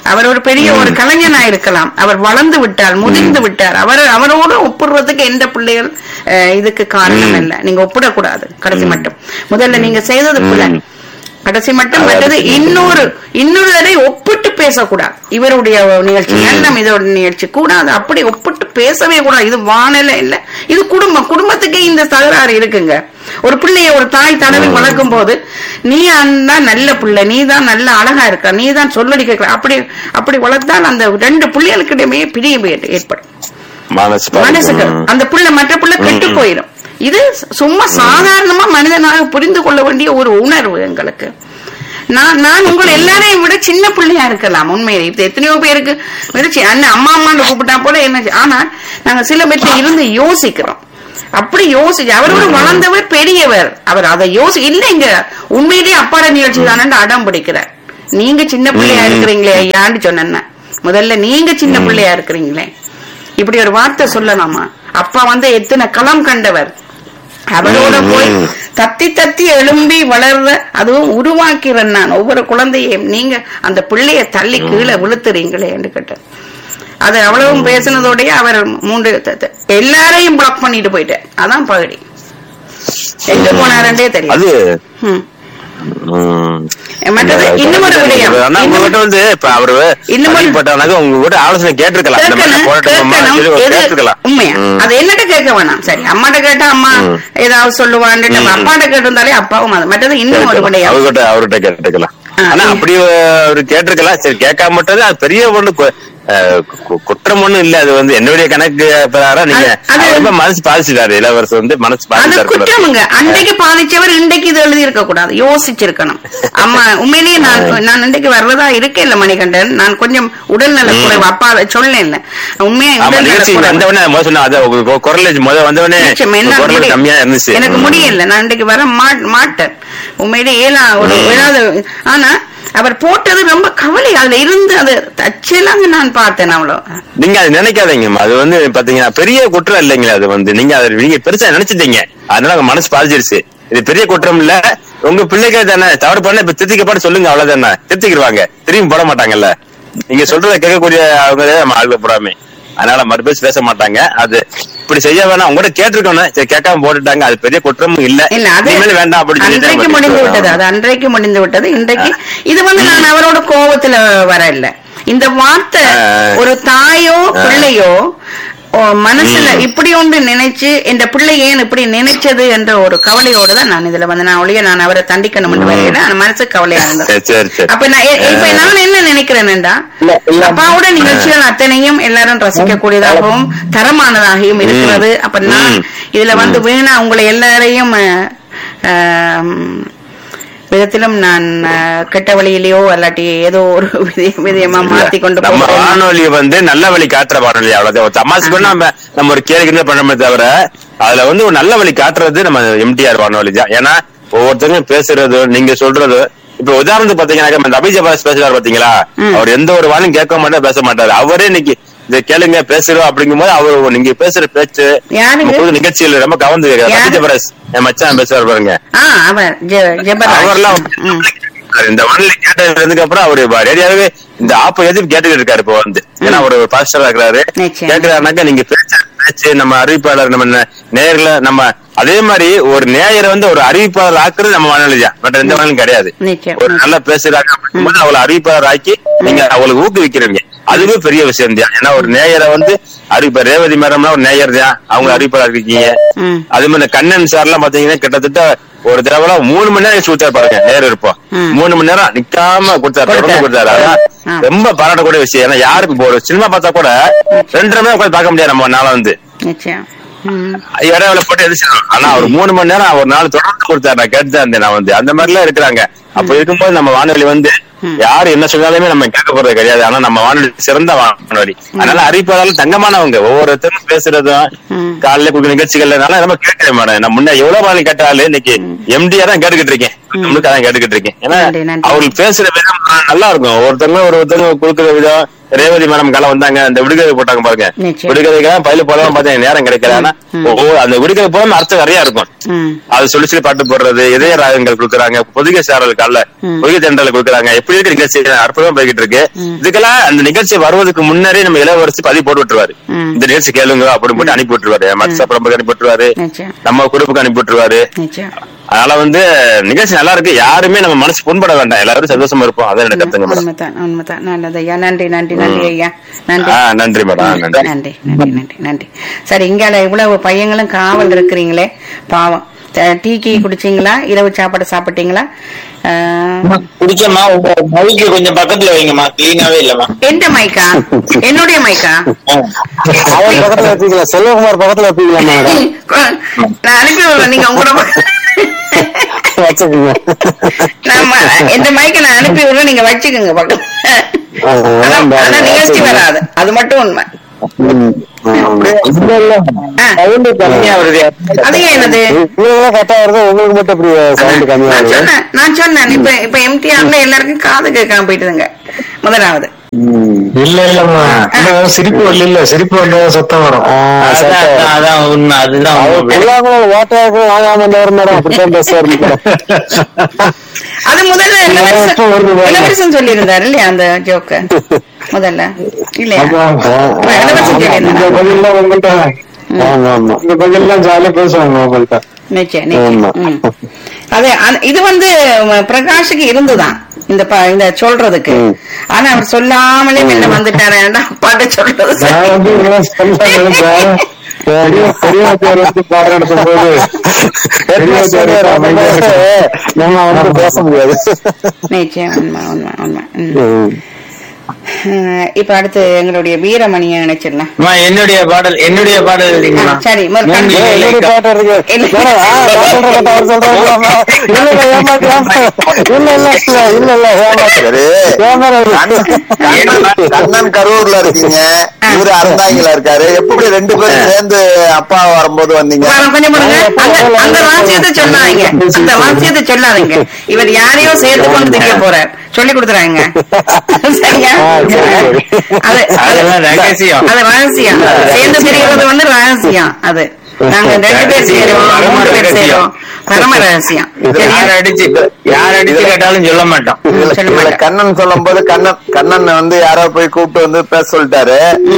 அவர் ஒரு பெரிய ஒரு கலைஞனா இருக்கலாம் அவர் வளர்ந்து விட்டார் முதிர்ந்து விட்டார் அவர் அவரோட ஒப்பிடுறதுக்கு எந்த பிள்ளைகள் அஹ், இதுக்கு காரணம் இல்ல நீங்க ஒப்பிடக்கூடாது கடைசி மட்டும் முதல்ல நீங்க செய்தது பிள்ளை கடைசி மட்டும் மற்றது இன்னொரு இன்னொரு தடவை ஒப்பிட்டு பேசக்கூடாது இவருடைய நிகழ்ச்சி எல்லாம் இதோட நிகழ்ச்சி கூடாது அப்படி ஒப்பிட்டு பேசவே கூடாது இது வானிலை இல்ல இது குடும்பம் குடும்பத்துக்கே இந்த தகராறு இருக்குங்க ஒரு பிள்ளைய ஒரு தாய் தடவை வளர்க்கும் போது நீ தான் நல்ல பிள்ளை நீ தான் நல்ல அழகா இருக்க நீ தான் சொல்லடி கேட்கல அப்படி அப்படி வளர்த்தால் அந்த ரெண்டு பிள்ளைகளுக்கிடையே பிரியம் ஏற்படும் மனசு மனசுக்கு பாதிக்கும். அந்த புள்ள மற்ற புள்ள கெட்டு போயிடும் இது சும்மா சாதாரணமா மனிதனாக புரிந்து கொள்ள வேண்டிய ஒரு உணர்வு எங்களுக்கு நான் நான் உங்களை எல்லாரையும் விட சின்ன பிள்ளையா இருக்கலாம் உண்மையிலே இப்ப எத்தனையோ பேருக்கு விட சி- அண்ணன் அம்மா அம்மான்னு கூப்பிட்டா போல என்ன ஆனா நாங்க சில பேர்ட்ட இருந்து யோசிக்கிறோம் அப்படி யோசிச்சு அவரோட வளர்ந்தவர் பெரியவர் அவர் அதை யோசி இல்லைங்க உண்மையிலேயே அப்பாட நிகழ்ச்சி தானே அடம் பிடிக்கிறார் நீங்க சின்ன பிள்ளையா இருக்கிறீங்களே ஐயான்னு சொன்னேன் முதல்ல நீங்க சின்ன பிள்ளையா இருக்கிறீங்களே இப்படி ஒரு வார்த்தை சொல்லலாமா அப்பா வந்து எத்தனை களம் கண்டவர் அவரோட போய் தத்தி தத்தி எழும்பி வளர்ற அதுவும் உருவாக்கிறேன் நான் ஒவ்வொரு குழந்தையும் நீங்க அந்த பிள்ளைய தள்ளி கீழே விழுத்துறீங்களே என்று கேட்டேன் அது அவ்வளவும் பேசினதோடய அவர் மூன்று த- த- எல்லாரையும் பிளாக் பண்ணிட்டு போயிட்டார் அதான் பகுதி எங்க போனாரண்டே தெரியும் அது ம். ம். மற்றது இன்னும் ஒரு விடயம் ஆனா உங்ககிட்ட வந்து இப்ப அவரு இன்னும் ஒரு- பட்டானாக்க உங்க கூட ஆலோசனை கேட்டிருக்கலாம் இந்த மாதிரி கேட்கணும், போராட்டமா சொல்லி கேட்கணும். ஒரு எது- கேட்டிருக்கலாம் உண்மையா ம். அது என்னட்ட கேட்க வேணாம் சரி அம்மாட்ட கேட்டா அம்மா ஏதாவது சொல்லுவான்ட்டு நம்ம அப்பாட்ட கேட்டிருந்தாலே அப்பாவும் அது மற்றது இன்னும் ஒரு விடயம் அவர்கிட்ட அவர்கிட்ட கேட்டுக்கலாம் ஆ, ஆனா இ- அப்படி அவரு கேட்டிருக்கலாம் சரி கேட்காம மட்டும் அது பெரிய ஒண்ணு கு- அஹ், கு- குற்றம் ஒண்ணும் இல்ல அது வந்து என்னுடைய கணக்கு பிரகாரம் நீங்க அது- அது- அவர் ரொம்ப மனசு பாதிச்சுட்டாரு இளவரசர் வந்து மனசு அது பாதிச்சாரு குற்றமுங்க அன்றைக்கு பாதிச்சவர் இன்றைக்கு இது எழுதி இருக்க கூடாது யோசிச்சிருக்கணும் அம்மா உண்மையிலேயே நான் நான் இன்றைக்கு வர்றதா இருக்கே இல்ல மணிகண்டன் நான் கொஞ்சம் உடல்நல குறைவு அப்பா அதை சொல்ல இல்ல உண்மையா ஆமா உடல்நல நிகழ்ச்சி குறைவு வந்தவொடனே முதல் சொன்ன அது உங்க குரல் முதல் வந்தவொடனே நிச்சயம், என்னால குரல் முடிய- கம்மியா இருந்துச்சு எனக்கு ம். முடியல நான் இன்றைக்கு வர மாட்- மாட்டேன் உண்மையிலே ஏலா ஒரு ஏதாவது ஆனா அவர் போட்டது ரொம்ப கவலை அதுல இருந்து அது தச்சலாங்க நான் பார்த்தேன் அவ்வளவு நீங்க அது நினைக்காதீங்கம்மா அது வந்து பாத்தீங்கன்னா பெரிய குற்றம் இல்லைங்களா அது வந்து நீங்க அதை நீங்க பெருசா நினைச்சிட்டீங்க அதனால உங்க மனசு பாதிச்சிருச்சு இது பெரிய குற்றம் இல்ல உங்க பிள்ளைக்கு தானே தவறு பண்ண இப்ப திருத்திக்கப்பட சொல்லுங்க அவ்வளவுதானே திருத்திக்கிடுவாங்க திரும்பி போட மாட்டாங்கல்ல நீங்க சொல்றத கேட்கக்கூடிய அவங்க நம்ம ஆளுக போடாமே அதனால மறுபேச்சு பேச மாட்டாங்க அது இப்படி செய்ய வேணாம் உங்ககிட்ட கேட்டிருக்கணும் சரி கேட்காம போட்டுட்டாங்க அது பெரிய குற்றமும் இல்ல இல்ல அது இனிமேல் வேண்டாம் அப்படி அன்றைக்கு முடிந்து விட்டது அது அன்றைக்கு முடிந்து விட்டது இன்றைக்கு இது வந்து நான் அவரோட கோபத்துல வர இல்ல இந்த வார்த்தை ஆ. ஒரு தாயோ பிள்ளையோ ஓ, மனசுல இப்படி ஒன்று நினைச்சு இந்த பிள்ளை ஏன் இப்படி நினைச்சது என்ற ஒரு கவலையோட தான் நான் இதுல வந்து நான் ஒழிய நான் அவரை தண்டிக்கணும் வரையில அந்த மனசு கவலையா இருந்தது சரி, சரி சரி அப்ப நான் எ- இப்ப நான் என்ன நினைக்கிறேன்டா இல்ல, இல்ல. அப்பாவோட நிகழ்ச்சிகள் அத்தனையும் எல்லாரும் ரசிக்க கூடியதாகவும் தரமானதாகவும் இருக்கிறது அப்ப நான் ம். இதுல வந்து வீணா உங்களை எல்லாரையும் அஹ், ஆம், விதத்திலும் நான் அஹ், கெட்ட வழியிலேயோ அல்லாட்டி ஏதோ ஒரு விதி- விதயமா மாத்தி கொண்டு நம்ம போகிறேன். வானொலி வந்து நல்ல வழி காட்டுற வானொலி அவ்வளவுதான் ஒரு தமாசுக்கு வேணா நம்ம நம்ம ஒரு கேள்வி தான் பண்ணமே தவிர அதுல வந்து ஒரு நல்ல வழி காட்டுறது நம்ம எம்டிஆர் வானொலி தான் ஏன்னா ஒவ்வொருத்தரும் பேசுறது நீங்க சொல்றது இப்ப உதாரணத்துக்கு பாத்தீங்கன்னா இந்த அபிஜபாஸ் பேசுறாரு பாத்தீங்களா ம். அவர் எந்த ஒரு வாழும் கேட்க மாட்டாரு பேச மாட்டாரு அவரே இன்னைக்கு இத கேளுங்க பேசுறோம் அப்படிங்கும் போது அவர் நீங்க பேசுற பேச்சு யாருங்க? நம்ம புது நிகழ்ச்சியில ரொம்ப கவர்ந்து யாரு? அபிஜபாஸ் என் மச்சான் பேசுவார் பாருங்க ஆ அவர் ஜெ- ஜெபராஜ் அவர்லாம் ம். இந்த வானிலை கேட்டதுக்கு அப்புறம் அவரு ரேடியாவே இந்த ஆப்ப எதிர்ப்பு கேட்டுக்கிட்டு இருக்காரு இப்போ வந்து ஏன்னா ஒரு பாஸ்டரா இருக்கிறாரு நிச்சயம். கேக்குறாருனாக்கா நீங்க பேச்ச பேச்சு நம்ம அறிவிப்பாளர் நம்ம நே- நேர்ல நம்ம அதே மாதிரி ஒரு நேயரை வந்து ஒரு அறிவிப்பாளர் ஆக்குறது நம்ம வானொலி தான் பட் எந்த வானொலியும் கிடையாது நிச்சயம். ஒரு நல்ல பேசுறாங்க அப்படிங்கும்போது அவளை அறிவிப்பாளர் ஆக்கி நீங்க அவளுக்கு ஊக்குவிக்கிறீங்க அதுவே பெரிய விஷயம் தான் ஏன்னா ஒரு நேயரை வந்து அறிவிப்பார் ரேவதி மேடம்னா ஒரு நேயர் தான் அவங்க அறிவிப்பாளர் இருக்கீங்க ம். அதே மாதிரி கண்ணன் சார் எல்லாம் பாத்தீங்கன்னா கிட்டத்தட்ட ஒரு தடவை மூணு மணி நேரம் கொடுத்தாரு பாருங்க நேரம் இருப்போம் ம். மூணு மணி நேரம் நிக்காம கொடுத்தாரு தொடர்ந்து கொடுத்தாரு. கொடுத்தாரு அதான் ஆ. ரொம்ப பாராட்டக்கூடிய விஷயம் ஏன்னா யாருக்கு இப்போ ஒரு சினிமா பார்த்தா கூட ரெண்டரை மணி நேரம் உட்கார்ந்து பார்க்க முடியாது நம்ம நாளை வந்து நிச்சயம் ம். இடைவேளை போட்டு எதிர்ச்சிடும் ஆனா ஒரு மூணு மணி நேரம் ஒரு நாள் தொடர்ந்து கொடுத்தாரு நான் கேட்டுதான் இருந்தேன் நான் வந்து அந்த மாதிரி எல்லாம் இருக்கிறாங்க அப்ப இருக்கும்போது நம்ம வானொலி வந்து யாரு என்ன சொன்னாலுமே நம்ம கேட்க போறது கிடையாது ஆனா நம்ம வானொலி சிறந்த வானொலி அதனால அறிவிப்பாளர்கள் தங்கமானவங்க ஒவ்வொருத்தரும் பேசுறதும் காலையில கொடுக்குற நிகழ்ச்சிகள்னால நம்ம கேட்கவே மாட்டேன் நான் முன்ன எவ்வளவு வானொலி கேட்டாலும் இன்னைக்கு எம்டியா தான் கேட்டுக்கிட்டு இருக்கேன் நம்மளுக்கு அதான் கேட்டுக்கிட்டு இருக்கேன் ஏன்னா நன்றி, நன்றி. அவங்களுக்கு பேசுற விதம் நல்லா இருக்கும் ஒருத்தங்க ஒரு ஒருத்தங்க கொடுக்குற விதம் ரேவதி மேடம் காலம் வந்தாங்க அந்த விடுகதை போட்டாங்க பாருங்க நிச்சயம். விடுகதைக்காக பயில போலாம் பார்த்தேன் நேரம் கிடைக்கல ஆனா ஓ அந்த விடுகதை போல அர்த்தம் நிறைய இருக்கும் ம் அது சொல்லி சொல்லி பாட்டு போடுறது இதய ராகங்கள் கொடுக்குறாங்க பொதிகை சாரல் கால பொதிகை தென்றல் கொடுக்குறாங்க எப்படி இருக்கு நிகழ்ச்சி அற்புதமா போய்கிட்டு இருக்கு இதுக்கெல்லாம் அந்த நிகழ்ச்சி வருவதற்கு முன்னரே நம்ம இளவரசி பதிவு போட்டு விட்டுருவாரு ம். இந்த நிகழ்ச்சி கேளுங்க அப்படின்னு போட்டு அனுப்பி விட்டுருவாரு மத்த பரம்பரை அனுப்பி விட்டுருவாரு நிச்சயம் நம்ம குரூப்புக்கு அனுப்பி விட்டுருவாரு நிச்சயம் அதனால வந்து நிகழ்ச்சி நல்லா இருக்கு யாருமே நம்ம மனசு புண்பட வேண்டாம் எல்லாரும் சந்தோஷமா இருப்போம் அதான் எனக்கு கருத்துங்க மேடம் உண்மைதான் உண்மைதான் நல்லது ஐயா நன்றி நன்றி நன்றி ஐயா நன்றி ஆ நன்றி மேடம் ஆ, நன்றி நன்றி நன்றி நன்றி நன்றி சரி இங்கால இவ்வளவு பையங்களும் காவல் இருக்கிறீங்களே பாவம் த- டீ கீ குடிச்சீங்களா இரவு சாப்பாடு சாப்பிட்டீங்களா ஆஹ், குடிச்சம்மா உங்க மொழிக்கு கொஞ்சம் பக்கத்துல வைங்கம்மா கிளீனாவே இல்லம்மா எந்த மைக்கா என்னுடைய மைக்கா அவர் பக்கத்துல வப்பீங்களா செல்வகுமார் பக்கத்துல வப்பீங்களா மேடம் நான் அனுப்பி விடுறேன் நீங்க உங்களோட வச்சுக்கோங்க நான் ம- இந்த மைக்கை நான் அனுப்பி விடுறேன் நீங்க வச்சுக்கோங்க பக்கம் ஆனா ஆனா நிகழ்ச்சி வராது அது மட்டும் உண்மை ம். ஆமா. இல்ல இல்ல ஆ. சவுண்ட் கம்மியா வருது அது என்னது இவங்களும் கரெக்டா வருது உங்களுக்கு மட்டும் இப்படி சவுண்ட் கம்மியா நான் வருது சொன்னேன் நான் சொன்னேன் இப்ப இப்ப எம்டிஆர்ல எல்லாருக்கும் காது கேட்காம போயிட்டுதுங்க முதலாவது ம். இல்ல இல்லம்மா இன்னும் சிரிப்பு வரல இல்ல சிரிப்பு வந்தா சத்தம் வரும் ஆ, அதான், சரி. அதான், அதான் உண்மை அதுதான் அவர் உண்மை. புல்லாங்குழல் ஓட்டையாக்கு வாங்காம இருந்தாரு மேடம் அப்படித்தான் பேசுவாரு அது முதல்ல இளவரசன் இப்ப வருது பாருங்க. இளவரசன் சொல்லி இருந்தாரு இல்லையா அந்த ஜோக்கு முதல்ல இல்லையா அதான். இளவரசன் இந்த சொல்லியிருந்தாரு பதில்லாம் உங்கள்ட்ட ஆமா ஆமா இந்த பதில்லாம் ஜாலியா பேசுவாங்க உங்கள்ட்ட நிச்சயம் நிச்சயம் ஆமா. ம். அது அது- இது வந்து உம், பிரகாஷுக்கு இருந்துதான் இந்த ப- இந்த சொல்றதுக்கு ம். ஆனா அவர் சொல்லாமலே மெல்ல வந்துட்டாரு பாட்டு சொல்றது நான் வந்து இதெல்லாம் சொல்ல நினைச்சேன் பெரிய பெரியவாத்தியார் வந்து பாடம் நடத்தும் போது பெரியவாத்தியார் அமைதியா நம்ம வந்து பேச முடியாது நிச்சயம் உண்மை உண்மை உண்மை ம். ம். அஹ், இப்ப அடுத்து எங்களுடைய வீரமணியை நினைச்சிடலாம் அம்மா, என்னுடைய பாடல் என்னுடைய பாடல் இல்லைங்களா ஆ, சரி, முதல்ல மூங்கில் ஏய், இலை என்னடி கா- பாட்டு இருக்கு? இல்ல. மேடம், ஆ, நான் சொல்றேன் கேட்டா அவர் சொல்றாரு. இல்ல, இல்ல, ஏமாத்து, ஏமாத்து. இல்ல, இல்ல, இல்ல, இல்ல, இல்ல, ஏமாத்து. சரி ஏமாறாரு. கண்ணன் கண்ணன் கரூர்ல இருக்கீங்க இவரு அறந்தாங்கில இருக்காரு எப்படி ரெண்டு பேரும் சேர்ந்து அப்பா வரும்போது வந்தீங்க பாருங்க, கொஞ்சம் பாருங்க அந்த அந்த வாசியத்தை சொல்லாதீங்க அந்த வாசியத்தை சொல்லாதீங்க இவர் யாரையோ சேர்த்து கொண்டு திங்க போறார் சொல்லி கொடுத்துறாங்க சரியா ஆ, சரி, சரி. அது அதெல்லாம் ரகசியம். அது ரகசியம் சேர்ந்து பிரிகிறது வந்து ரகசியம் அது நாங்க ரெண்டு பேர் சேரும் மூணு பேர் சேரும் பரம ரகசியம் சரியா யார் அடிச்சு யார் அடிச்சு கேட்டாலும் சொல்ல மாட்டோம் இதுல- சொல்ல இதுல மாட்டேன். கண்ணன் சொல்லும் போது கண்ணன் கண்ணன் வந்து யாரோ போய் கூப்பிட்டு வந்து பேச சொல்லிட்டாரு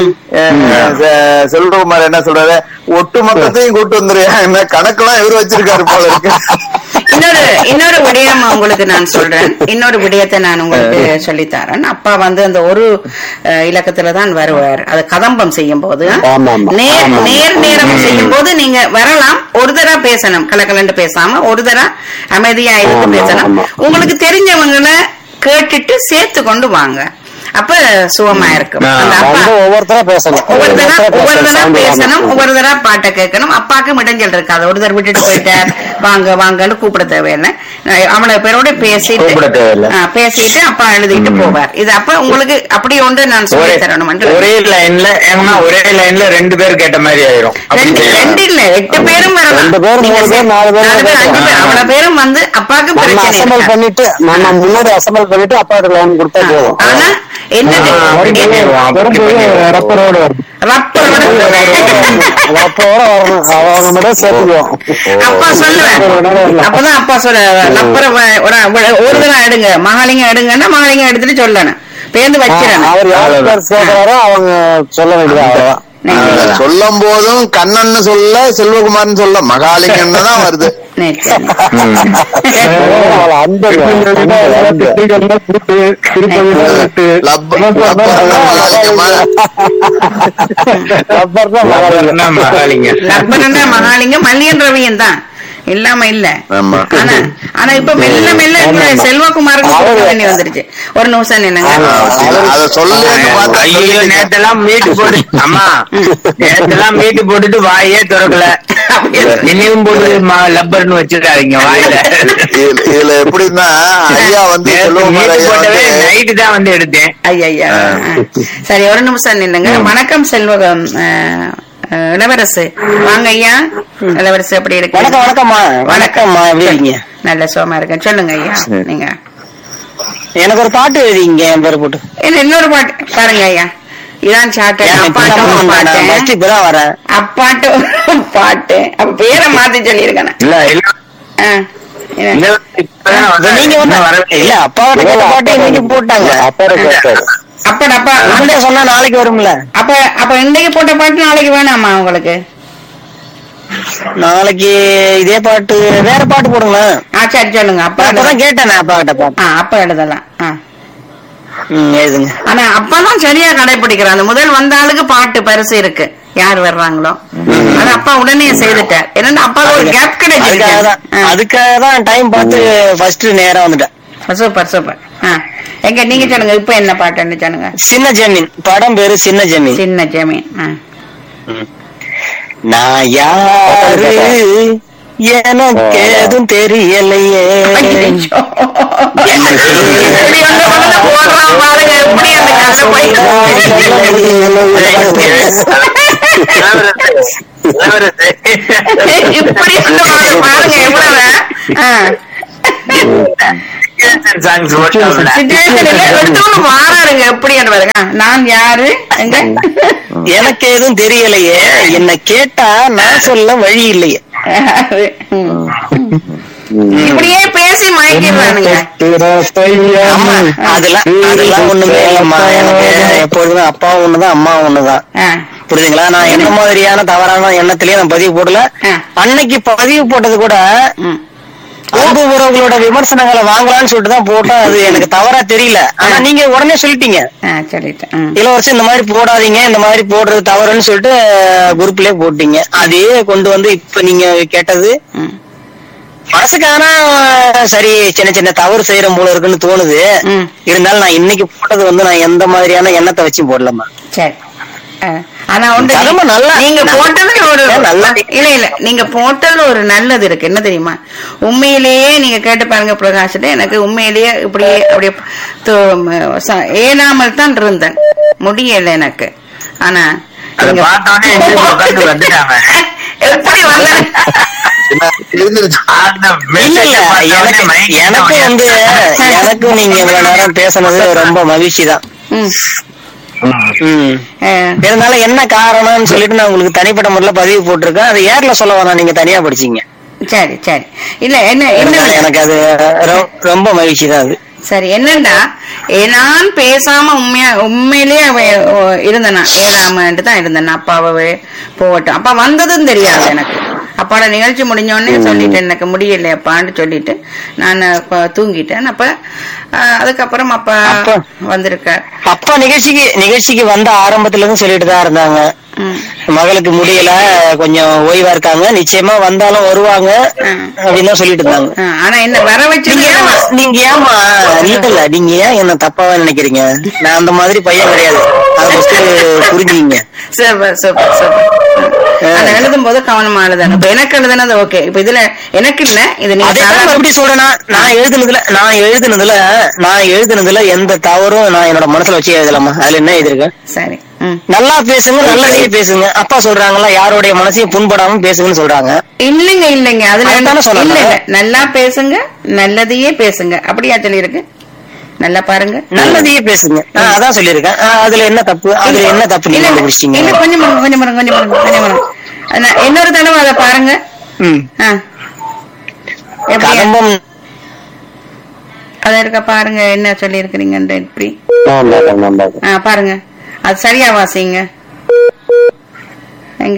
அஹ் செ- செல்வகுமார் என்ன சொல்றாரு ஒட்டு மொத்தத்தையும் கூட்டு வந்துருயா என்ன கணக்கெல்லாம் இவரு வச்சிருக்காரு போல இருக்கு இன்னொரு இன்னொரு விடயம் உங்களுக்கு நான் சொல்றேன் இன்னொரு விடயத்தை நான் உங்களுக்கு சொல்லித்தரேன் அப்பா வந்து அந்த ஒரு அஹ், இலக்கத்துல தான் வருவார் அது கதம்பம் செய்யும் போது ஆமா, ஆமா. நேர் ஆமா, ஆமா. நேர் நேரம் செய்யும் போது நீங்க வரலாம் ஒரு தடவை பேசணும் கலக்கலண்டு பேசாம ஒரு தடவை அமைதியா இருந்து ஆமா, பேசணும் ஆமா. உங்களுக்கு தெரிஞ்சவங்களை கேட்டுட்டு சேர்த்து கொண்டு வாங்க அப்ப சுகமா இருக்கும் அந்த அப்பா வந்து ஒவ்வொருத்தரா பேசணும் ஒவ்வொரு தடவை ஒவ்வொரு தடவை sound பேசணும் இல்லாம. ஒவ்வொரு தடவை பாட்டை கேட்கணும் அப்பாவுக்கு இடைஞ்சல் இருக்காது ஒரு தடவை விட்டுட்டு போயிட்டார் வாங்க வாங்கன்னு கூப்பிட தேவையில்லை அஹ் அவ்வளவு பேரோட பேசிட்டு கூப்பிட தேவையில்லை. ஆ, பேசிட்டு அப்பா எழுதிட்டு போவார் இது அப்ப உங்களுக்கு அப்படி ஒன்று நான் சொல்லி ஒரே தரணும் ஒரே லைன்ல ஏன்னா ஒரே லைன்ல ரெண்டு பேர் கேட்ட மாதிரி ஆயிரும் அப்படி ரெண்டு செய்யலாம். ரெண்டு இல்ல எட்டு பேரும் வரலாம் ரெண்டு பேரும், நீங்க மூணு பேர், நாலு பேர் நாலு பேர், அஞ்சு பேர் கேட்கலாம். அவ்வளவு பேரும் வந்து அப்பாவுக்கு நம்ம பிரச்சனை அசம்பிள் இருக்காது. பண்ணிட்டு நம்ம முன்னாடி அசம்பிள் பண்ணிட்டு அப்பாட்ட லைன் கொடுத்தா போதும் ஆனா என்னது ஆ, அப்படி பண்ணிடுவோம், அப்படி வரும்போது பண்ணிடுவோம். ரப்பரோட வரும் ரப்பரோட அப்போட வரணும் அவங்க மட்டும் சேர்த்துக்குவோம் அப்பா சொல்லுவேன் அப்பதான் அப்பா சொல்ல லப்பர வ- ஒரு ஒரு தடவை எடுங்க மகாலிங்கம் எடுங்கன்னா மகாலிங்கம் எடுத்துட்டு சொல்லணும் பேருந்து வச்சிடணும் அவர் யார் பேர் சேர்க்கிறாரோ அவங்க சொல்ல வேண்டியது அவ்வளவுதான் நிச்சயம். சொல்லும் போதும் கண்ணன் சொல்ல செல்வகுமார்னு சொல்ல மகாலிங்கன்னு தான் வருது நிச்சயம். அவ்வளவு அன்பு அன்பு, அன்பு. லப்ப- லப்பர்னா மகாலிங்கமா? ரப்பர் தான் மகாலிங்கம். என்ன மகாலிங்க லப்பரன்னா மகாலிங்கம் மல்லியன் ரவியும் தான் இல்லாம இல்ல ஆமா. ஆனா ஆனா இப்ப மெல்ல மெல்ல இப்ப செல்வகுமாருக்கு அவரு- கொடுக்க வேண்டி வந்துருச்சு ஒரு நிமிஷம் என்னங்க அத சொல்லு பார்த்தா ஐயோ சொல்லிட்டீங்க. நேத்தெல்லாம் மீட்டு போட்டு அம்மா நேத்தெல்லாம் மீட்டு போட்டுட்டு வாயே திறக்கல இனியும் போட்டு ம- லப்பர்னு வச்சிருக்காதீங்க வாயில இதுல- இதுல எப்படின்னா ஐயா வந்து நேத்து செல்வகுமார் மீட்டு ஐயா போட்டவே வந்து நைட்டு தான் வந்து எடுத்தேன் ஐயா சரி ஒரு நிமிஷம் நில்லுங்க வணக்கம் செல்வகம் அஹ், அஹ், இளவரசு வாங்க ஐயா இளவரசு எப்படி இருக்கு வணக்கம் வணக்கம்மா வணக்கம்மா எப்படி இருக்கீங்க நல்ல சோமா இருக்கேன் சொல்லுங்க ஐயா நீங்க எனக்கு ஒரு பாட்டு எழுதிங்க என் பேர் போட்டு இல்ல இன்னொரு பாட்டு பாருங்க ஐயா இதான் சாட்டை அப்பாட்டும் பாட்டு ஃபர்ஸ்ட் இப்பதான் வரேன் அப்பாட்டு பாட்டு அப்ப பேரை மாத்தி சொல்லியிருக்கேன் இல்ல இல்ல ஆ, என்ன? இல்ல, இப்பதான் இப்ப நீங்க வந்து வரவே இல்ல அப்பாவோட கேட்ட பாட்டே இன்னைக்கு போட்டாங்க அப்பாவோட கேட்டாரு அப்பா அப்பா முன்னாடியே சொன்னா நாளைக்கு வரும்ல அப்ப அப்ப இன்னைக்கு போட்ட பாட்டு நாளைக்கு வேணாமா உங்களுக்கு நாளைக்கு இதே பாட்டு வேற பாட்டு போடுங்களேன் ஆ சரி சொல்லுங்க அப்பா அப்பதான் கேட்டேன் அப்பா கிட்ட பாட்டு ஆ அப்பா எழுதலாம் ஆ ம், எழுதுங்க ஆனா அப்பதான் சரியா கடைபிடிக்கிறான் அந்த முதல் வந்த ஆளுக்கு பாட்டு பரிசு இருக்கு யார் வர்றாங்களோ அது அப்பா உடனே செய்துட்டார் என்னன்னா அப்பா ஒரு கேப் அதுக்காக தான் கிடைச்சிருக்கு அதுக்காக தான் டைம் பார்த்து ஃபர்ஸ்ட் நேரா வந்துட்டேன் சூப்பர் சூப்பர் ஆ எங்க நீங்க சொல்லுங்க இப்ப என்ன பாட்டுன்னு சொல்லுங்க சின்ன ஜமீன் படம் பேரு சின்ன ஜமீன் சின்ன ஜமீன் ஆ. நான் யாரு எனக்கு எதுவும் தெரியலையே ஐயோ. இப்படி வந்து வந்து போடுறான் பாருங்க எப்படி அந்த கதை போய் இப்படி வந்து பாருங்க, பாருங்க எவ்வளவு ஆ. situation இல்ல, எடுத்தோன்னு வாராருங்க எப்படி பாருங்க நான் யாரு எங்க எனக்கு எதுவும் தெரியலையே என்ன கேட்டா நான் சொல்ல வழி இல்லையே யாரு? ம். இப்படியே பேசி மயக்கிடுறானுங்க ஆமா அதெல்லாம் அதெல்லாம் ஒண்ணுமே இல்லம்மா எனக்கு எப்பொழுதுமே அப்பா ஒண்ணுதான் அம்மா ஒண்ணுதான் ஆ. புரியுதுங்களா நான் என்ன மாதிரியான தவறான எண்ணத்திலயே நான் பதிவு போடல ஆ. அன்னைக்கு பதிவு போட்டது கூட ம். அன்பு உறவுகளோட விமர்சனங்களை வாங்கலாம்னு சொல்லிட்டு தான் போட்டோம் அது எனக்கு தவறா தெரியல ஆனா நீங்க உடனே சொல்லிட்டீங்க ஆ, சொல்லிட்டேன் ம். இளவரசன் இந்த மாதிரி போடாதீங்க இந்த மாதிரி போடுறது தவறுன்னு சொல்லிட்டு குரூப்லயே போட்டீங்க அதே கொண்டு வந்து இப்ப நீங்க கேட்டது ம். மனசுக்கு ஆனா சரி சின்ன சின்ன தவறு செய்யற போல இருக்குன்னு தோணுது ம். இருந்தாலும் நான் இன்னைக்கு போட்டது வந்து நான் எந்த மாதிரியான எண்ணத்தை வச்சு போடலம்மா சரி ஆ. ஆனா ஒன்று கதம்ப நல்லா- நீங்க நல்லா- போட்டதுல ஒரு நல்லா- இல்ல இல்ல நீங்க போட்டதுல ஒரு நல்லது இருக்கு என்ன தெரியுமா உண்மையிலேயே நீங்க கேட்டு பாருங்க பிரகாஷ்ல எனக்கு உண்மையிலேயே இப்படியே அப்படியே தோ- ம- ச- ஏனாமல் தான் இருந்தேன் முடியல எனக்கு ஆனா அதை நீங்க- பார்த்தோன்னே எந்திரிச்சு உட்கார்ந்து வந்துட்டாங்க. எப்படி வந்த இருந்துருச்சு அந்த இல்ல message இல்ல அ பார்த்த எனக்கு உடனே mind எனக்கு வந்து எனக்கும் நீங்க இவ்வளவு நேரம் பேசுனது ரொம்ப மகிழ்ச்சி தான் ம். ம். ஆ. இருந்தாலும் என்ன காரணம்னு சொல்லிட்டு நான் உங்களுக்கு தனிப்பட்ட முறையில பதிவு போட்டிருக்கேன் அது ஏர்ல சொல்ல வேணாம் நீங்க தனியா படிச்சீங்க சரி சரி இல்ல என்ன என்ன அதனால எனக்கு அது ரொ- ரொம்ப மகிழ்ச்சி தான் அது சரி என்னண்டா ஏ, நான் பேசாம உண்மையா உண்மையிலேயே அவ ஓ, இருந்தேனா ஏழாமன்ட்டு தான் இருந்தேன் அப்பாவை போகட்டும் அப்பா வந்ததும் தெரியாது எனக்கு அப்பாவோட நிகழ்ச்சி முடிஞ்ச உடனே சொல்லிட்டேன் எனக்கு முடியல அப்பான்னு சொல்லிட்டு நான் அப்ப தூங்கிட்டேன் அப்ப ஆ, அதுக்கப்புறம் அப்பா அப்பா. வந்திருக்கார் அப்பா நிகழ்ச்சிக்கு நிகழ்ச்சிக்கு வந்த ஆரம்பத்துல இருந்து சொல்லிட்டு தான் இருந்தாங்க ம். மகளுக்கு முடியல கொஞ்சம் ஓய்வா இருக்காங்க நிச்சயமா வந்தாலும் வருவாங்க ம். அப்படின்னு தான் சொல்லிட்டு இருந்தாங்க ஆ, ஆனா என்ன வர வச்சது நீங்க ஏமா நீங்க ஏமா இல்ல இல்ல நீங்க ஏன் என்ன தப்பாவா நினைக்கிறீங்க நான் அந்த மாதிரி பையன் கிடையாது அதை ஃபர்ஸ்ட் புரிஞ்சுங்க சூப்பர் சூப்பர் சூப்பர் அதை எழுதும் போது கவனமா எழுதணும் இப்ப எனக்கு எழுதுனது ஓகே இப்ப இதுல எனக்கு இல்ல இது நீங்க அதே சாதாரண- எப்படி சொல்றேன்னா நான் எழுதுனதுல நான் எழுதுனதுல நான் எழுதுனதுல எந்த தவறும் நான் என்னோட மனசுல வச்சு எழுதலாமா அதுல என்ன எழுதிருக்கேன் சரி ம் நல்லா பேசுங்க நல்லதையே பேசுங்க அப்பா சொல்றாங்களா யாருடைய மனசையும் புண்படாம பேசுங்கன்னு சொல்றாங்க இல்லைங்க இல்லைங்க அதுல அதுதானே என்ன- சொன்னாங்க. இல்ல இல்ல நல்லா பேசுங்க நல்லதையே பேசுங்க அப்படியா சொல்லி இருக்கு நல்லா பாருங்க நல்லதையே பேசுங்க நான் அதான் சொல்லியிருக்கேன் ஆ, அதுல என்ன தப்பு அதுல என்ன தப்பு இல்ல நீங்க இல்ல கண்டுபிடிச்சிட்டீங்க இல்ல கொஞ்சம் பாருங்க கொஞ்சம் பாருங்க கொஞ்சம் பாருங்க கொஞ்சம் பாருங்க நான் இன்னொரு தடவை அதை பாருங்க ம். ஆ. எப்படி? கதம்பம் அதை இருக்க பாருங்க என்ன சொல்லி இருக்கிறீங்கன்ற இப்படி நல்லது நல்லது ஆ பாருங்க அது சரியா வாசிங்க எங்க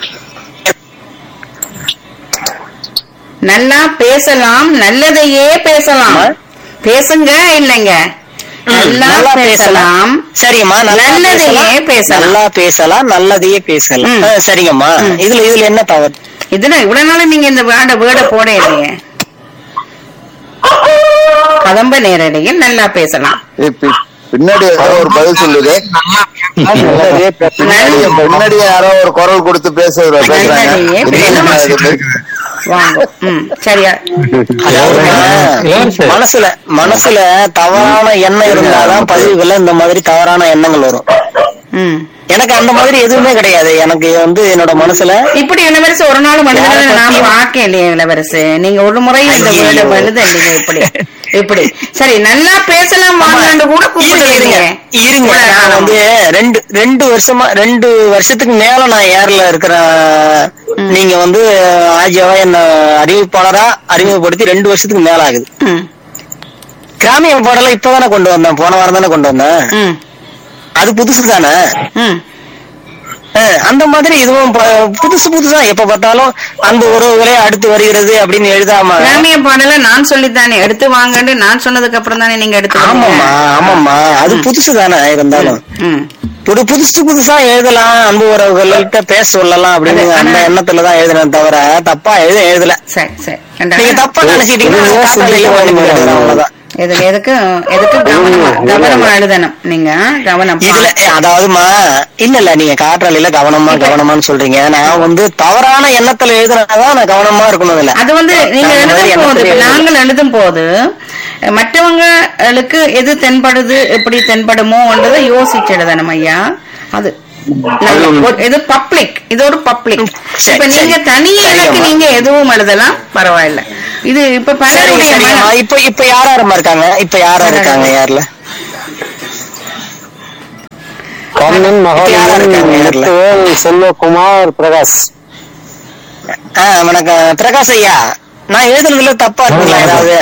நல்லா பேசலாம் நல்லதையே பேசலாம் பேசுங்க இல்லைங்க நல்லா பேசலாம் சரிங்கம்மா நல்லா நல்லதையே பேசலாம் பேசலாம். நல்லா பேசலாம் நல்லதையே பேசலாம் ம். ஆ, சரிங்கம்மா இதுல இதுல என்ன தவறு இதுல இவ்வளவு நாள் நீங்க இந்த வேர்ட வேர்ட போட இல்லையே கதம்ப நேரடியில் நல்லா பேசலாம் இப்ப பின்னாடி யாரோ ஒரு பதில் சொல்லுது நல்லதே பேசு. பின்னாடி பின்னாடி யாரோ ஒரு குரல் கொடுத்து பேசுற பேசுறாங்க நல்லதையே என்னம்மா இது? வாங்க ம் சரியா அதாவதுமா, இளவரசர். மனசுல மனசுல தவறான எண்ணம் இருந்தாதான் பதிவுகள்ல இந்த மாதிரி தவறான எண்ணங்கள் வரும் ம் எனக்கு அந்த மாதிரி எதுவுமே கிடையாது எனக்கு வந்து என்னோட மனசுல இப்படி இளவரசு ஒரு நாள் மனிதனை யாரை நான் பத்தியும் பார்க்க இல்லையே இளவரசு நீங்க ஒரு முறை இந்த ஐயையோ. வேர்டு வருது இல்லைங்க இப்படி இப்படி சரி நல்லா பேசலாம் வாங்கன்னு கூட இருங்க இருங்க கூப்பிடுறீங்க இருங்க நான் வந்து ரெண்டு ரெண்டு வருஷமா ரெண்டு வருஷத்துக்கு மேல நான் ஏர்ல இருக்கிற நீங்க வந்து ஆஜியாவா என்ன அறிவிப்பாளரா அறிமுகப்படுத்தி ரெண்டு வருஷத்துக்கு மேல ஆகுது ம், கிராமிய பாடலாம் இப்பதானே கொண்டு வந்தேன் போன வாரம் தானே கொண்டு வந்தேன் ம், அது புதுசு தானே ம். அஹ், அந்த மாதிரி இதுவும் ப- புதுசு புதுசா எப்ப பார்த்தாலும் அந்த உறவுகளே அடுத்து வருகிறது அப்படின்னு எழுதாம கிராமிய பாடல நான் சொல்லித்தானே எடுத்து வாங்கன்னு நான் சொன்னதுக்கு அப்புறம் தானே நீங்க எடுத்து ஆமாம்மா வந்தீங்க. ஆமாம்மா அது புதுசு தானே இருந்தாலும் ம். புது புதுசு புதுசா எழுதலாம் அன்பு உறவுகள்கிட்ட பேச சொல்லலாம் அப்படின்னு அது- அந்த ஆனா- எண்ணத்துல தான் எழுதுனேன் தவிர தப்பா எழுத எழுதல சரி சரி நீங்க ரெண்டா- தப்பா நினைச்சிட்டீங்கன்னா இதுவே நான் காத்தால சிந்திக்க எழுத வேண்டியது எழுதுறேன், அவ்வளவுதான் எதுக்கு எதுக்கு எதுக்கு கவனமா கவனமா எழுதணும் நீங்க கவனம் இதுல ஏ, அதாவதுமா இல்ல இல்ல நீங்க காற்றாலையில கவனமா கவனமான்னு சொல்றீங்க நான் வந்து தவறான எண்ணத்துல எழுதுனாதான் நான் கவனமா இருக்கணும் இல்ல அது வந்து நீங்க நான் அந்த மாதிரி எழுதும் போது எண்ணத்துல இப்ப எழுதல. நாங்கள் எழுதும் போது அஹ், மற்றவங்களுக்கு எது தென்படுது எப்படி தென்படுமோன்றதை யோசிச்சு எழுதணும் ஐயா அது நல்ல ஒரு- இது பப்ளிக் இது ஒரு பப்ளிக் சரி, இப்ப நீங்க சரி. தனி எனக்கு சரிங்கம்மா. நீங்க எதுவும் எழுதலாம் பரவாயில்ல இது இப்ப சரிங்க பலருடைய சரிங்கம்மா மனம். இப்ப இப்ப யார் யாரம்மா இருக்காங்க இப்ப யாரா இருக்காங்க யார்ல கண்ணன் யாரா இருக்காங்க மகாலிங்கம் நேர்ல? முத்துவேல் செல்வகுமார் பிரகாஷ் ஆ வணக்கம் பிரகாஷ் ஐயா நான் எழுதுனதுல தப்பா இருக்குங்களா ஏதாவது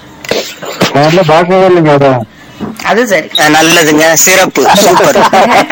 நான் பார்க்கவே இல்லைங்க அதை அது சரி ஆ, நல்லதுங்க சிறப்பு சூப்பர்